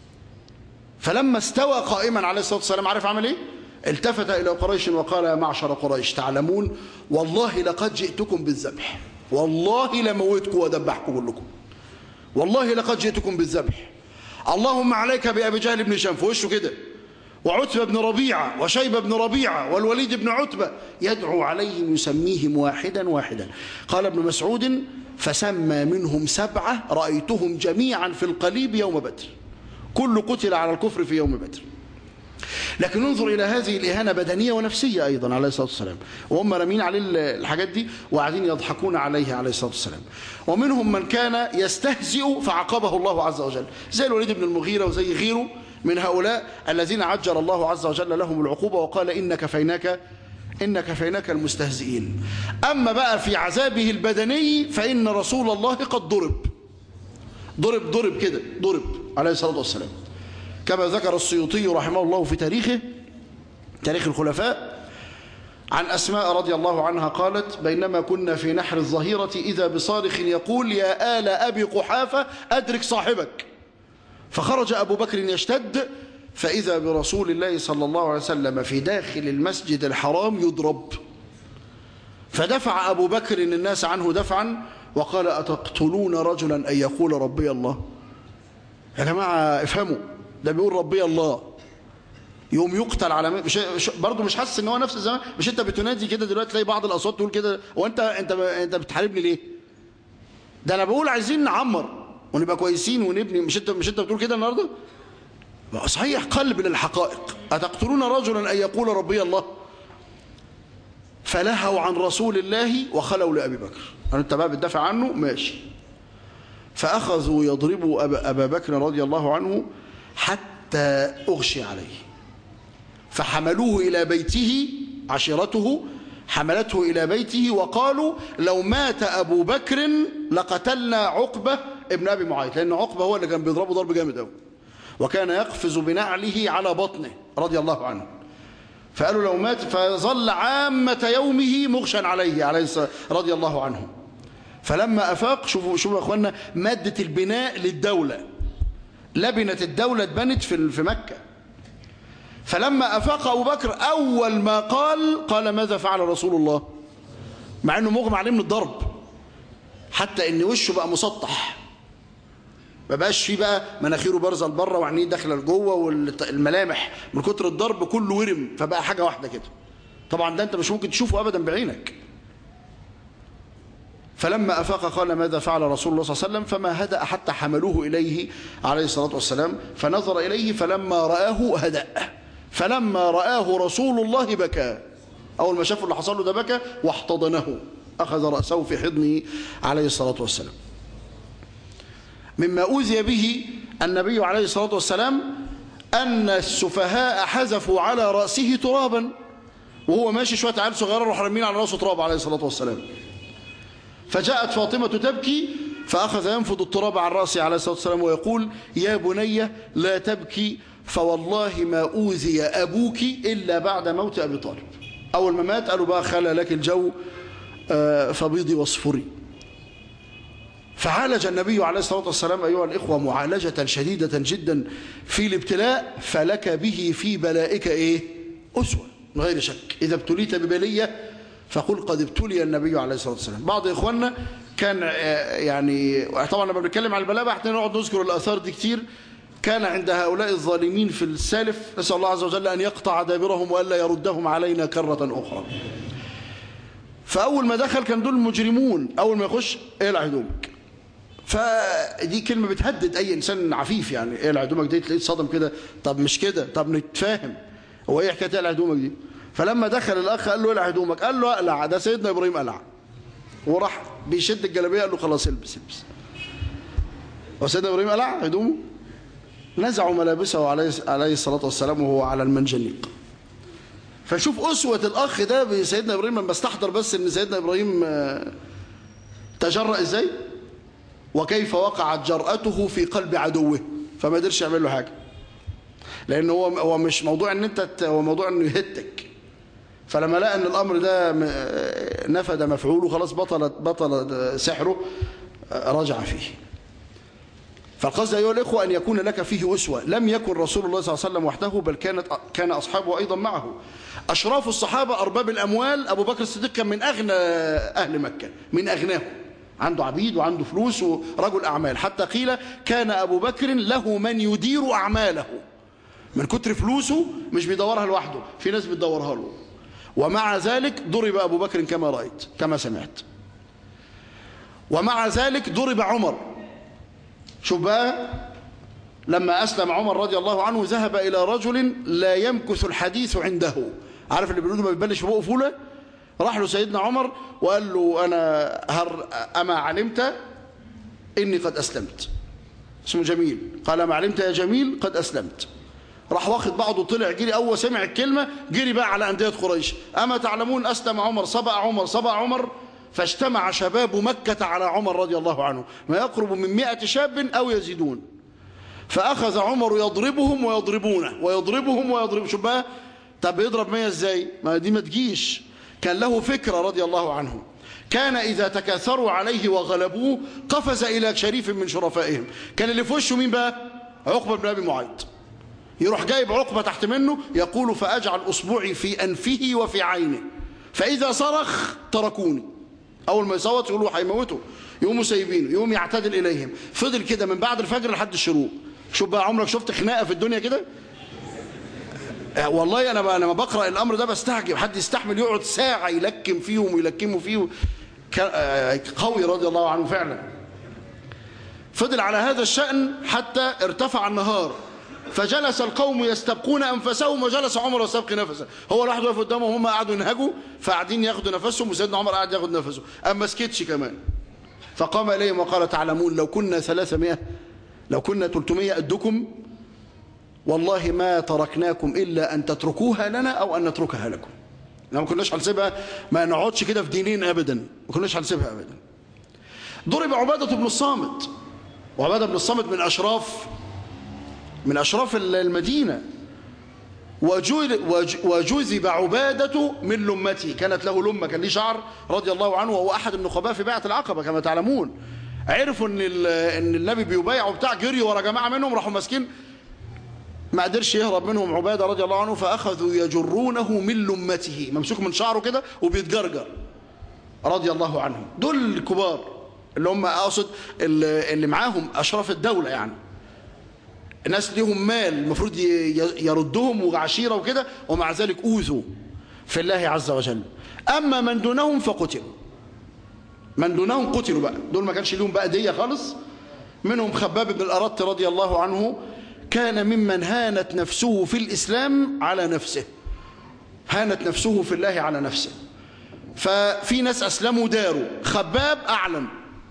فلما استوى قائما عليه الصلاة والسلام عارف عمل ايه التفت إلى قريش وقال يا معشر قريش تعلمون والله لقد جئتكم بالذبح والله لموتكم وذبحكم كلكم والله لقد جئتكم بالذبح اللهم عليك بأبي جهل بن هشام في وشه كده وعتبة بن ربيعة وشيبة بن ربيعة والوليد بن عتبة يدعو عليهم يسميهم واحدا واحدا قال ابن مسعود فسمى منهم سبعة رأيتهم جميعا في القليب يوم بدر كل قتل على الكفر في يوم بدر لكن انظر إلى هذه الإهانة بدنية ونفسية أيضا عليه الصلاة والسلام وهم رامين عليه الحاجات دي وقاعدين يضحكون عليه عليه الصلاة والسلام ومنهم من كان يستهزئ فعاقبه الله عز وجل زي الوليد بن المغيرة وزي غيره من هؤلاء الذين عجل الله عز وجل لهم العقوبة وقال إن كفيناك إن كفيناك المستهزئين أما بقى في عذابه البدني فإن رسول الله قد ضرب ضرب ضرب كده ضرب عليه الصلاة والسلام كما ذكر السيوطي رحمه الله في تاريخه تاريخ الخلفاء عن أسماء رضي الله عنها قالت بينما كنا في نحر الظهيرة إذا بصارخ يقول يا آل أبي قحافة أدرك صاحبك فخرج أبو بكر يشتد فإذا برسول الله صلى الله عليه وسلم في داخل المسجد الحرام يضرب فدفع أبو بكر الناس عنه دفعا وقال أتقتلون رجلا أن يقول ربي الله يا جماعة افهموا ده بيقول ربي الله يوم يقتل على مش برضه مش حاسس ان هو نفس الزمان مش انت بتنادي كده دلوقتي تلاقي بعض الاصوات تقول كده وانت انت انت بتحاربني ليه ده انا بقول عايزين نعمر ونبقى كويسين ونبني مش انت مش انت بتقول كده النهارده صحيح قلب للحقائق اتقتلون رجلا ان يقول ربي الله فلهوا عن رسول الله وخلوا لابي بكر انت بقى بتدافع عنه ماشي فاخذوا يضربوا أبا, ابا بكر رضي الله عنه حتى اغشي عليه فحملوه إلى بيته عشيرته حملته إلى بيته وقالوا لو مات أبو بكر لقتلنا عقبة ابن أبي معيط لأن عقبة هو اللي كان بيضربه ضرب جامد قوي وكان يقفز بنعله على بطنه رضي الله عنه فقالوا لو مات فظل عامة يومه مغشا عليه عليه رضي الله عنه فلما أفاق شوفوا شوفوا يا أخوانا مادة البناء للدولة لبنة الدولة اتبنت في مكة فلما أفاق أبو بكر أول ما قال قال ماذا فعل رسول الله مع أنه مغمى عليه من الضرب حتى أن وشه بقى مسطح ما بقاش فيه بقى مناخيره بارزه لبره وعينيه داخله لجوه والملامح من كتر الضرب كله ورم فبقى حاجه واحده كده طبعا ده انت مش ممكن تشوفه ابدا بعينك فلما أفاق قال ماذا فعل رسول الله صلى الله عليه وسلم فما هدأ حتى حملوه إليه عليه الصلاة والسلام فنظر إليه فلما رآه هدأ فلما رآه رسول الله بكى أول ما شافوا اللي حصل له ده بكى واحتضنه أخذ رأسه في حضنه عليه الصلاة والسلام مما أوذي به النبي عليه الصلاة والسلام أن السفهاء حذفوا على رأسه ترابا وهو ماشي شوية عيال صغيرة راح رمين على رأسه تراب عليه الصلاة والسلام فجاءت فاطمة تبكي فأخذ ينفض التراب عن رأسه عليه الصلاة والسلام ويقول يا بني لا تبكي فوالله ما أوذي أبوك إلا بعد موت أبي طالب أول ما مات قالوا بقى خلى لك الجو فبيضي واصفري فعالج النبي عليه الصلاة والسلام أيها الإخوة معالجة شديدة جدا في الابتلاء فلك به في بلائك إيه أسوة من غير شك إذا ابتليت ببلية فقل قد ابتلي النبي عليه الصلاة والسلام بعض إخواننا كان يعني طبعا لما بنتكلم على البلاء احنا نقعد نذكر الآثار دي كتير كان عند هؤلاء الظالمين في السالف نسأل الله عز وجل أن يقطع دابرهم وألا يردهم علينا كرة أخرى فأول ما دخل كان دول مجرمون أول ما يخش اقلع هدومك فدي كلمة بتهدد أي إنسان عفيف يعني اقلع هدومك دي تلاقيه صدم كده طب مش كده طب نتفاهم هو إيه حكاية اقلع هدومك دي فلما دخل الأخ قال له اقلع هدومك قال له اقلع ده سيدنا إبراهيم قلع وراح بيشد الجلابية قال له خلاص البس البس وسيدنا إبراهيم قلع هدومه نزعوا ملابسه عليه عليه الصلاة والسلام وهو على المنجنيق فشوف أسوة الأخ ده بسيدنا إبراهيم لما استحضر بس أن سيدنا إبراهيم تجرأ إزاي وكيف وقعت جرأته في قلب عدوه فما قدرش يعمل له حاجة لأن هو هو مش موضوع أن أنت هو موضوع أنه يهتك فلما لقى أن الأمر ده نفد مفعوله خلاص بطل بطل سحره رجع فيه فالقصد أيها الإخوة أن يكون لك فيه أسوة لم يكن رسول الله صلى الله عليه وسلم وحده بل كانت كان أصحابه أيضا معه أشراف الصحابة أرباب الأموال أبو بكر الصديق كان من أغنى أهل مكة من أغناهم عنده عبيد وعنده فلوس ورجل أعمال حتى قيل كان أبو بكر له من يدير أعماله من كتر فلوسه مش بيدورها لوحده في ناس بتدورها له ومع ذلك ضرب أبو بكر كما رأيت كما سمعت ومع ذلك ضرب عمر شوف بقى لما أسلم عمر رضي الله عنه ذهب إلى رجل لا يمكث الحديث عنده عارف اللي بيقولوا ما بيبلش في بقه فولة راح له سيدنا عمر وقال له أنا هر أما علمت إني قد أسلمت اسمه جميل قال ما علمت يا جميل قد أسلمت راح واخد بعضه طلع جري أول سمع الكلمة جري بقى على أندية قريش أما تعلمون أسلم عمر صبأ عمر صبأ عمر فاجتمع شباب مكة على عمر رضي الله عنه ما يقرب من مئة شاب أو يزيدون فأخذ عمر يضربهم ويضربونه ويضربهم ويضرب شو بقى طب يضرب مية ازاي ما دي ما تجيش كان له فكرة رضي الله عنه كان إذا تكاثروا عليه وغلبوه قفز إلى شريف من شرفائهم كان اللي في وشه مين بقى عقبة بن أبي معيط يروح جايب عقبة تحت منه يقول فأجعل أصبعي في أنفه وفي عينه فإذا صرخ تركوني أول ما يصوت يقولوا هيموتوا يقوموا سايبينه يقوم يعتدل إليهم فضل كده من بعد الفجر لحد الشروق شوف بقى عمرك شفت خناقة في الدنيا كده والله أنا بقى لما بقرأ الأمر ده بستعجب حد يستحمل يقعد ساعة يلكم فيهم ويلكموا فيه قوي رضي الله عنه فعلا فضل على هذا الشأن حتى ارتفع النهار فجلس القوم يستبقون أنفسهم وجلس عمر يستبقي نفسه هو الواحد واقف قدامهم هم قعدوا ينهجوا فقاعدين ياخدوا نفسهم وسيدنا عمر قاعد ياخد نفسه أما سكتش كمان فقام إليهم وقال تعلمون لو كنا 300 لو كنا 300 قدكم والله ما تركناكم إلا أن تتركوها لنا أو أن نتركها لكم ما كناش هنسيبها ما نقعدش كده في دينين أبدا ما كناش هنسيبها أبدا ضرب عبادة بن الصامت وعبادة بن الصامت من أشراف من أشراف المدينة وجذب عبادة من لمته كانت له لمة كان ليه شعر رضي الله عنه وهو أحد النخباء في بيعة العقبة كما تعلمون عرفوا ان, ان النبي بيبايع وبتاع جري ورا جماعة منهم راحوا ماسكين ما قدرش يهرب منهم عبادة رضي الله عنه فأخذوا يجرونه من لمته ممسوك من شعره كده وبيتجرجر رضي الله عنهم دول الكبار اللي هم أقصد اللي معاهم أشراف الدولة يعني الناس ليهم مال المفروض يردهم وعشيرة وكده ومع ذلك أوذوا في الله عز وجل أما من دونهم فقتلوا من دونهم قتلوا بقى دول ما كانش ليهم بقى دية خالص منهم خباب بن الأرط رضي الله عنه كان ممن هانت نفسه في الإسلام على نفسه هانت نفسه في الله على نفسه ففي ناس أسلموا داروا خباب أعلم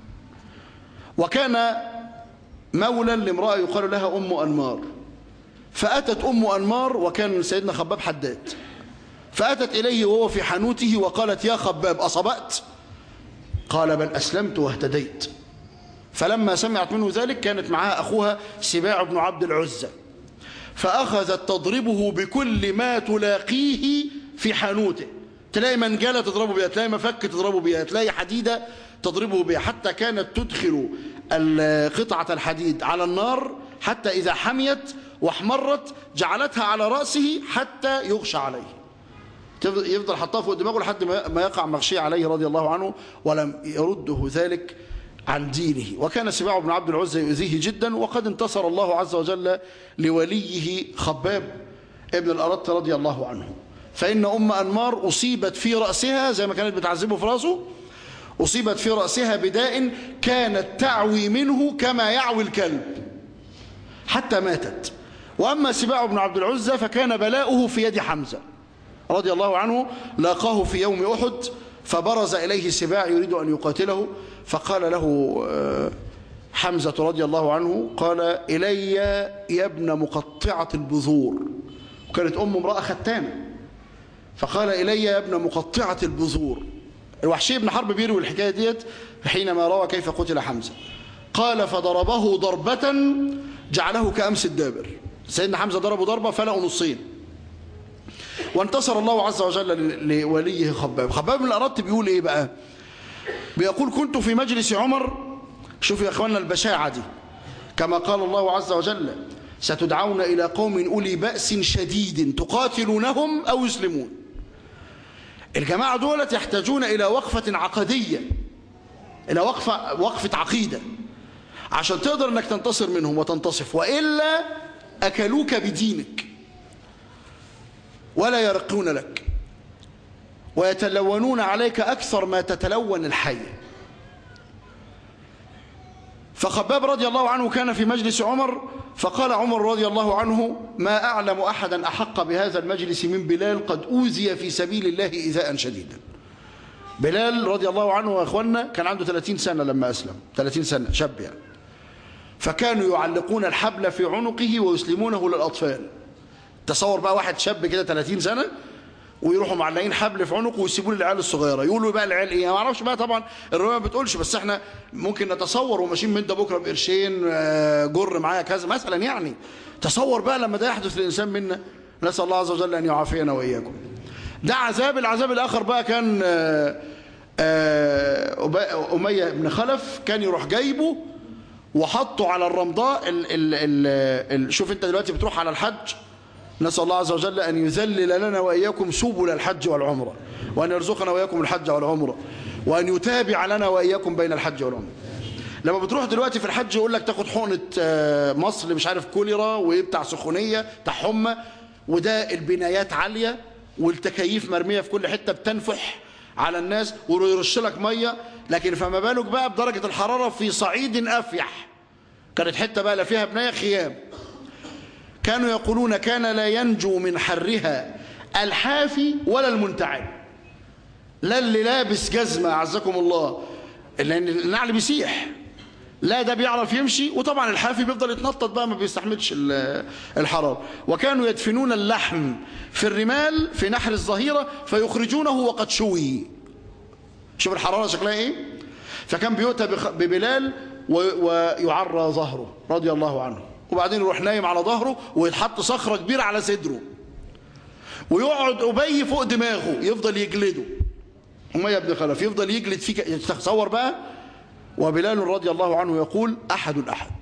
وكان مولا لامرأة يقال لها أم أنمار فأتت أم أنمار وكان سيدنا خباب حداد فأتت إليه وهو في حانوته وقالت يا خباب أصبأت قال بل أسلمت واهتديت فلما سمعت منه ذلك كانت معها أخوها سباع بن عبد العزة فأخذت تضربه بكل ما تلاقيه في حانوته تلاقي منجلة تضربه بها تلاقي مفك تضربه بها تلاقي حديدة تضربه بها حتى كانت تدخل قطعة الحديد على النار حتى إذا حميت واحمرت جعلتها على رأسه حتى يغشى عليه يفضل حطها فوق دماغه لحد ما يقع مغشي عليه رضي الله عنه ولم يرده ذلك عن دينه وكان سباع بن عبد العزة يؤذيه جدا وقد انتصر الله عز وجل لوليه خباب ابن الأرط رضي الله عنه فإن أم أنمار أصيبت في رأسها زي ما كانت بتعذبه في رأسه أصيبت في رأسها بداء كانت تعوي منه كما يعوي الكلب حتى ماتت وأما سباع بن عبد العزة فكان بلاؤه في يد حمزة رضي الله عنه لاقاه في يوم أحد فبرز إليه سباع يريد أن يقاتله فقال له حمزة رضي الله عنه قال إلي يا ابن مقطعة البذور وكانت أم امرأة ختانة فقال إلي يا ابن مقطعة البذور الوحشي بن حرب بيروي الحكاية ديت حينما روى كيف قتل حمزة قال فضربه ضربة جعله كأمس الدابر سيدنا حمزة ضربه ضربة فلقوا نصين وانتصر الله عز وجل لوليه خباب خباب من الأرد بيقول إيه بقى بيقول كنت في مجلس عمر شوفوا يا أخواننا البشاعة دي كما قال الله عز وجل ستدعون إلى قوم أولي بأس شديد تقاتلونهم أو يسلمون الجماعة دولت يحتاجون إلى وقفة عقدية إلى وقفة, وقفة عقيدة عشان تقدر أنك تنتصر منهم وتنتصف وإلا أكلوك بدينك ولا يرقون لك ويتلونون عليك أكثر ما تتلون الحية فخباب رضي الله عنه كان في مجلس عمر فقال عمر رضي الله عنه ما أعلم أحدا أحق بهذا المجلس من بلال قد أوذي في سبيل الله إذاء شديدا بلال رضي الله عنه وأخوانا كان عنده 30 سنة لما أسلم 30 سنة شاب يعني فكانوا يعلقون الحبل في عنقه ويسلمونه للأطفال تصور بقى واحد شاب كده 30 سنة ويروحوا معلقين حبل في عنقه ويسيبوه للعيال الصغيره يقولوا بقى العيال ايه ما اعرفش بقى طبعا الروايه ما بتقولش بس احنا ممكن نتصور وماشيين من ده بكره بقرشين جر معايا كذا مثلا يعني تصور بقى لما ده يحدث للانسان منا نسال الله عز وجل ان يعافينا واياكم ده عذاب العذاب الآخر بقى كان آه، آه، أبا- أمية بن خلف كان يروح جايبه وحطه على الرمضاء ال ال ال ال شوف انت دلوقتي بتروح على الحج نسأل الله عز وجل أن يذلل لنا وإياكم سبل الحج والعمرة وأن يرزقنا وإياكم الحج والعمرة وأن يتابع لنا وإياكم بين الحج والعمرة لما بتروح دلوقتي في الحج يقول لك تاخد حقنة آه، مصل مش عارف كوليرا وايه بتاع سخونية بتاع حمى وده البنايات عالية والتكييف مرمية في كل حتة بتنفح على الناس ويرش لك مية لكن فما بالك بقى بدرجة الحرارة في صعيد أفيح كانت حتة بقى لا فيها بناية خيام كانوا يقولون كان لا ينجو من حرها الحافي ولا المنتعل لا اللي لابس جزمة عزكم الله لأن النعل بيسيح لا ده بيعرف يمشي وطبعا الحافي بيفضل يتنطط بقى ما بيستحملش ال- الحرارة وكانوا يدفنون اللحم في الرمال في نحر الظهيرة فيخرجونه وقد شوي شوف الحرارة شكلها ايه فكان بيؤتى بخ- ببلال و- ويعرى ظهره رضي الله عنه وبعدين يروح نايم على ظهره ويتحط صخرة كبيرة على صدره ويقعد أبي فوق دماغه يفضل يجلده أمية بن خلف يفضل يجلد فيك تصور بقى وبلال رضي الله عنه يقول أحد أحد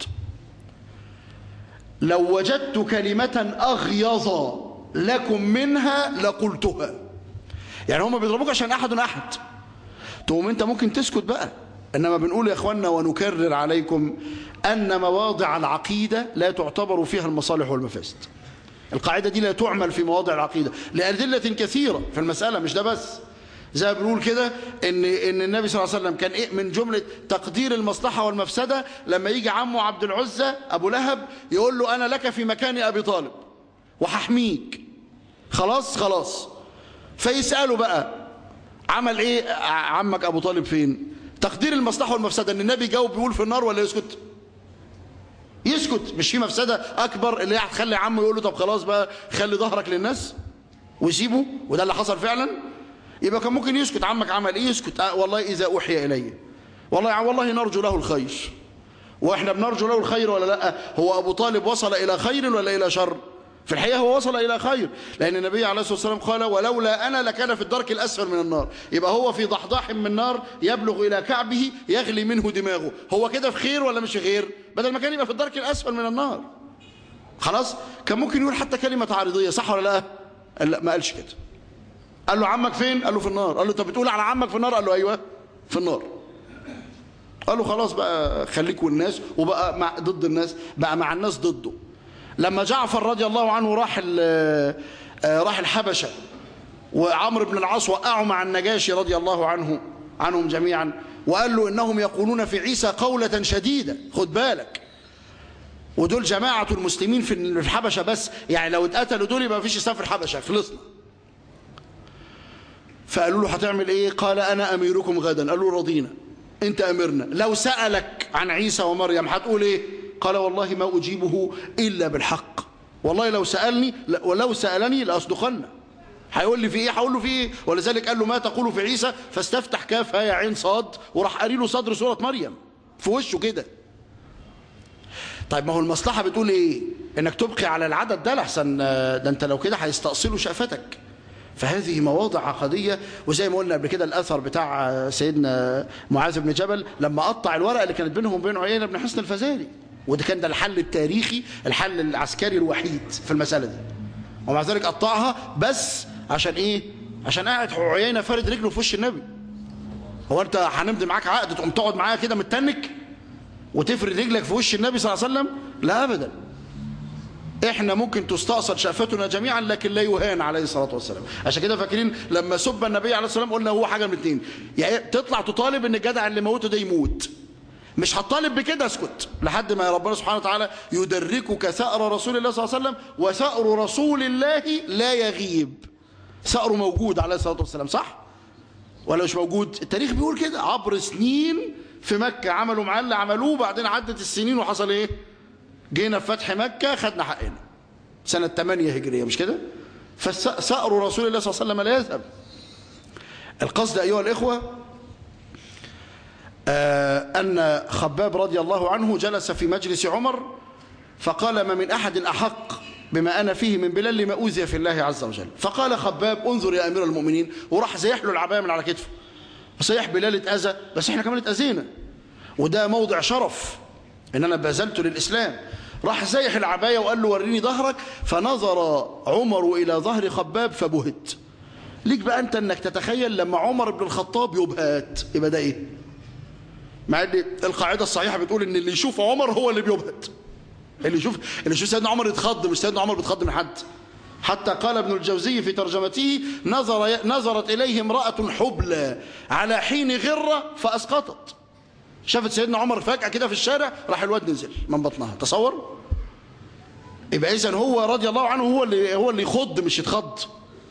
لو وجدت كلمة أغيظ لكم منها لقلتها يعني هم بيضربوك عشان أحد أحد تقوم أنت ممكن تسكت بقى إنما بنقول يا إخواننا ونكرر عليكم أن مواضع العقيدة لا تعتبر فيها المصالح والمفاسد القاعدة دي لا تعمل في مواضع العقيدة لأدلة كثيرة في المسألة مش ده بس زي ما بنقول كده ان ان النبي صلى الله عليه وسلم كان ايه من جمله تقدير المصلحه والمفسده لما يجي عمه عبد العزى ابو لهب يقول له انا لك في مكان ابي طالب وهحميك خلاص خلاص فيساله بقى عمل ايه عمك ابو طالب فين تقدير المصلحه والمفسده ان النبي جاوب بيقول في النار ولا يسكت يسكت مش في مفسده اكبر اللي هي هتخلي عمه يقول له طب خلاص بقى خلي ظهرك للناس ويسيبه وده اللي حصل فعلا يبقى كان ممكن يسكت عمك عمل ايه يسكت آه والله اذا اوحي الي والله والله نرجو له الخير واحنا بنرجو له الخير ولا لا هو ابو طالب وصل الى خير ولا الى شر في الحقيقه هو وصل الى خير لان النبي عليه الصلاه والسلام قال ولولا انا لكان في الدرك الاسفل من النار يبقى هو في ضحضاح من نار يبلغ الى كعبه يغلي منه دماغه هو كده في خير ولا مش في خير بدل ما كان يبقى في الدرك الاسفل من النار خلاص كان ممكن يقول حتى كلمه عارضيه صح ولا لا قال لا ما قالش كده قال له عمك فين قال له في النار قال له انت بتقول على عمك في النار قال له ايوه في النار قال له خلاص بقى خليك والناس وبقى مع ضد الناس بقى مع الناس ضده لما جعفر رضي الله عنه راح راح الحبشه وعمرو بن العاص وقعوا مع النجاشي رضي الله عنه عنهم جميعا وقال له انهم يقولون في عيسى قوله شديده خد بالك ودول جماعه المسلمين في الحبشه بس يعني لو اتقتلوا دول يبقى مفيش اسلام في الحبشه خلصنا فقالوا له هتعمل ايه قال انا اميركم غدا قالوا رضينا انت امرنا لو سألك عن عيسى ومريم هتقول ايه قال والله ما اجيبه الا بالحق والله لو سألني ولو سألني لاصدقن هيقول لي في ايه هقول له في ايه ولذلك قال له ما تقول في عيسى فاستفتح كاف يا عين صاد وراح قاري له صدر سوره مريم في وشه كده طيب ما هو المصلحه بتقول ايه انك تبقي على العدد ده لحسن ده انت لو كده هيستأصلوا شأفتك فهذه مواضع عقدية وزي ما قلنا قبل كده الأثر بتاع سيدنا معاذ بن جبل لما قطع الورقة اللي كانت بينهم وبين عيينة بن حسن الفزاري وده كان ده الحل التاريخي الحل العسكري الوحيد في المسألة دي ومع ذلك قطعها بس عشان ايه عشان قاعد عيينة فارد رجله في وش النبي هو انت هنمضي معاك عقد تقوم تقعد معايا كده متنك وتفرد رجلك في وش النبي صلى الله عليه وسلم لا ابدا احنا ممكن تستأصل شأفتنا جميعا لكن لا يهان عليه الصلاة والسلام عشان كده فاكرين لما سب النبي عليه الصلاة والسلام قلنا هو حاجة من الاثنين يعني تطلع تطالب ان الجدع اللي موته ده يموت مش هتطالب بكده اسكت لحد ما ربنا سبحانه وتعالى يدركك ثأر رسول الله صلى الله عليه وسلم وثأر رسول الله لا يغيب ثأره موجود عليه الصلاة والسلام صح ولا مش موجود التاريخ بيقول كده عبر سنين في مكة عملوا معاه اللي عملوه بعدين عدت السنين وحصل ايه جينا في فتح مكة خدنا حقنا سنة 8 هجرية مش كده فسأر رسول الله صلى الله عليه وسلم لا يذهب القصد أيها الإخوة آه أن خباب رضي الله عنه جلس في مجلس عمر فقال ما من أحد أحق بما أنا فيه من بلال لما أوذي في الله عز وجل فقال خباب انظر يا أمير المؤمنين وراح زيح له العباية من على كتفه صيح بلال اتأذى بس احنا كمان اتأذينا وده موضع شرف ان انا بذلت للإسلام راح زيح العباية وقال له وريني ظهرك فنظر عمر إلى ظهر خباب فبهت ليك بقى أنت أنك تتخيل لما عمر بن الخطاب يبهت يبقى ده إيه مع ان القاعدة الصحيحة بتقول ان اللي يشوف عمر هو اللي بيبهت اللي يشوف اللي يشوف سيدنا عمر يتخض مش سيدنا عمر بيتخض من حد حتى قال ابن الجوزي في ترجمته نظر نظرت إليه امرأة حبلى على حين غرة فأسقطت شافت سيدنا عمر فجأة كده في الشارع راح الواد نزل من بطنها تصور يبقى إذن هو رضي الله عنه هو اللي هو اللي يخض مش يتخض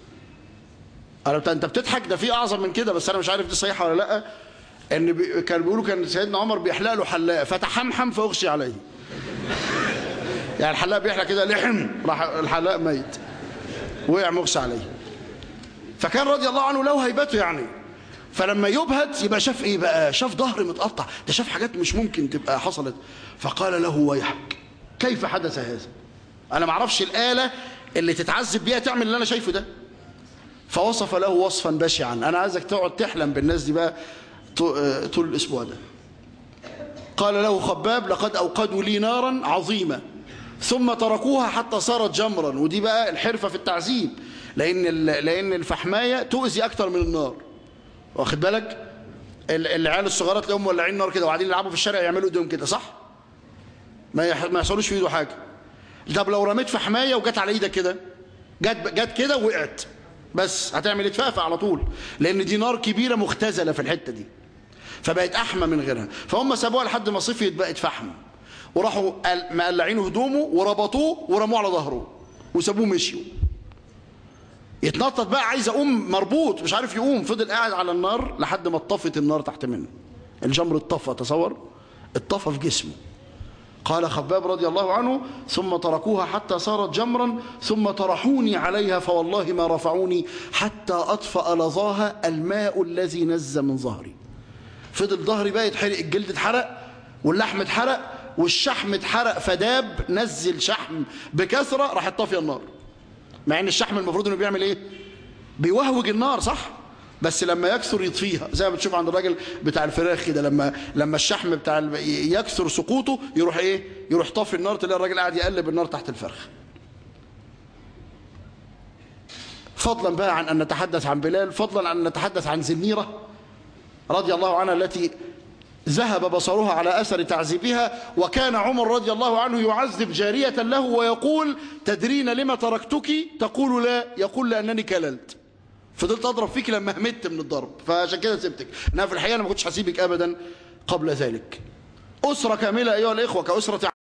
انت بتضحك ده في اعظم من كده بس انا مش عارف دي صحيحه ولا لا ان بي كان بيقولوا كان سيدنا عمر بيحلق له حلاق فتحمحم فاغشي عليه يعني الحلاق بيحلق كده لحم راح الحلاق ميت وقع مغشى عليه فكان رضي الله عنه له هيبته يعني فلما يبهت يبقى شاف ايه بقى شاف ظهر متقطع ده شاف حاجات مش ممكن تبقى حصلت فقال له ويحك كيف حدث هذا انا ما اعرفش الاله اللي تتعذب بيها تعمل اللي انا شايفه ده فوصف له وصفا بشعا انا عايزك تقعد تحلم بالناس دي بقى طول الاسبوع ده قال له خباب لقد اوقدوا لي نارا عظيمه ثم تركوها حتى صارت جمرا ودي بقى الحرفه في التعذيب لان لان الفحمايه تؤذي اكتر من النار واخد بالك العيال الصغيرات تلاقيهم مولعين نار كده وقاعدين يلعبوا في الشارع يعملوا ايديهم كده صح ما ما يحصلوش في ايده حاجه طب لو رميت فحمايه وجت على ايدك كده جت جت كده وقعت بس هتعمل اتفاقة على طول لان دي نار كبيرة مختزلة في الحتة دي فبقت احمى من غيرها فهم سابوها لحد ما صفيت بقت فحم وراحوا مقلعين هدومه وربطوه ورموه على ظهره وسابوه مشيوا يتنطط بقى عايز اقوم مربوط مش عارف يقوم فضل قاعد على النار لحد ما اتطفت النار تحت منه الجمر اتطفى تصور اتطفى في جسمه قال خباب رضي الله عنه ثم تركوها حتى صارت جمرا ثم طرحوني عليها فوالله ما رفعوني حتى أطفأ لظاها الماء الذي نز من ظهري فضل ظهري بقى يتحرق الجلد اتحرق واللحم اتحرق والشحم اتحرق فداب نزل شحم بكثرة راح طافي النار مع ان الشحم المفروض انه بيعمل ايه بيوهوج النار صح بس لما يكثر يطفيها زي ما بتشوف عند الراجل بتاع الفراخ كده لما لما الشحم بتاع يكثر سقوطه يروح ايه يروح طافي النار تلاقي الراجل قاعد يقلب النار تحت الفرخ فضلا بقى عن ان نتحدث عن بلال فضلا عن ان نتحدث عن زنيره رضي الله عنها التي ذهب بصرها على اثر تعذيبها وكان عمر رضي الله عنه يعذب جاريه له ويقول تدرين لما تركتك تقول لا يقول لانني كللت فضلت اضرب فيك لما همت من الضرب فعشان كده سبتك انها في الحقيقه انا ما كنتش هسيبك ابدا قبل ذلك اسره كامله ايها الاخوه كاسره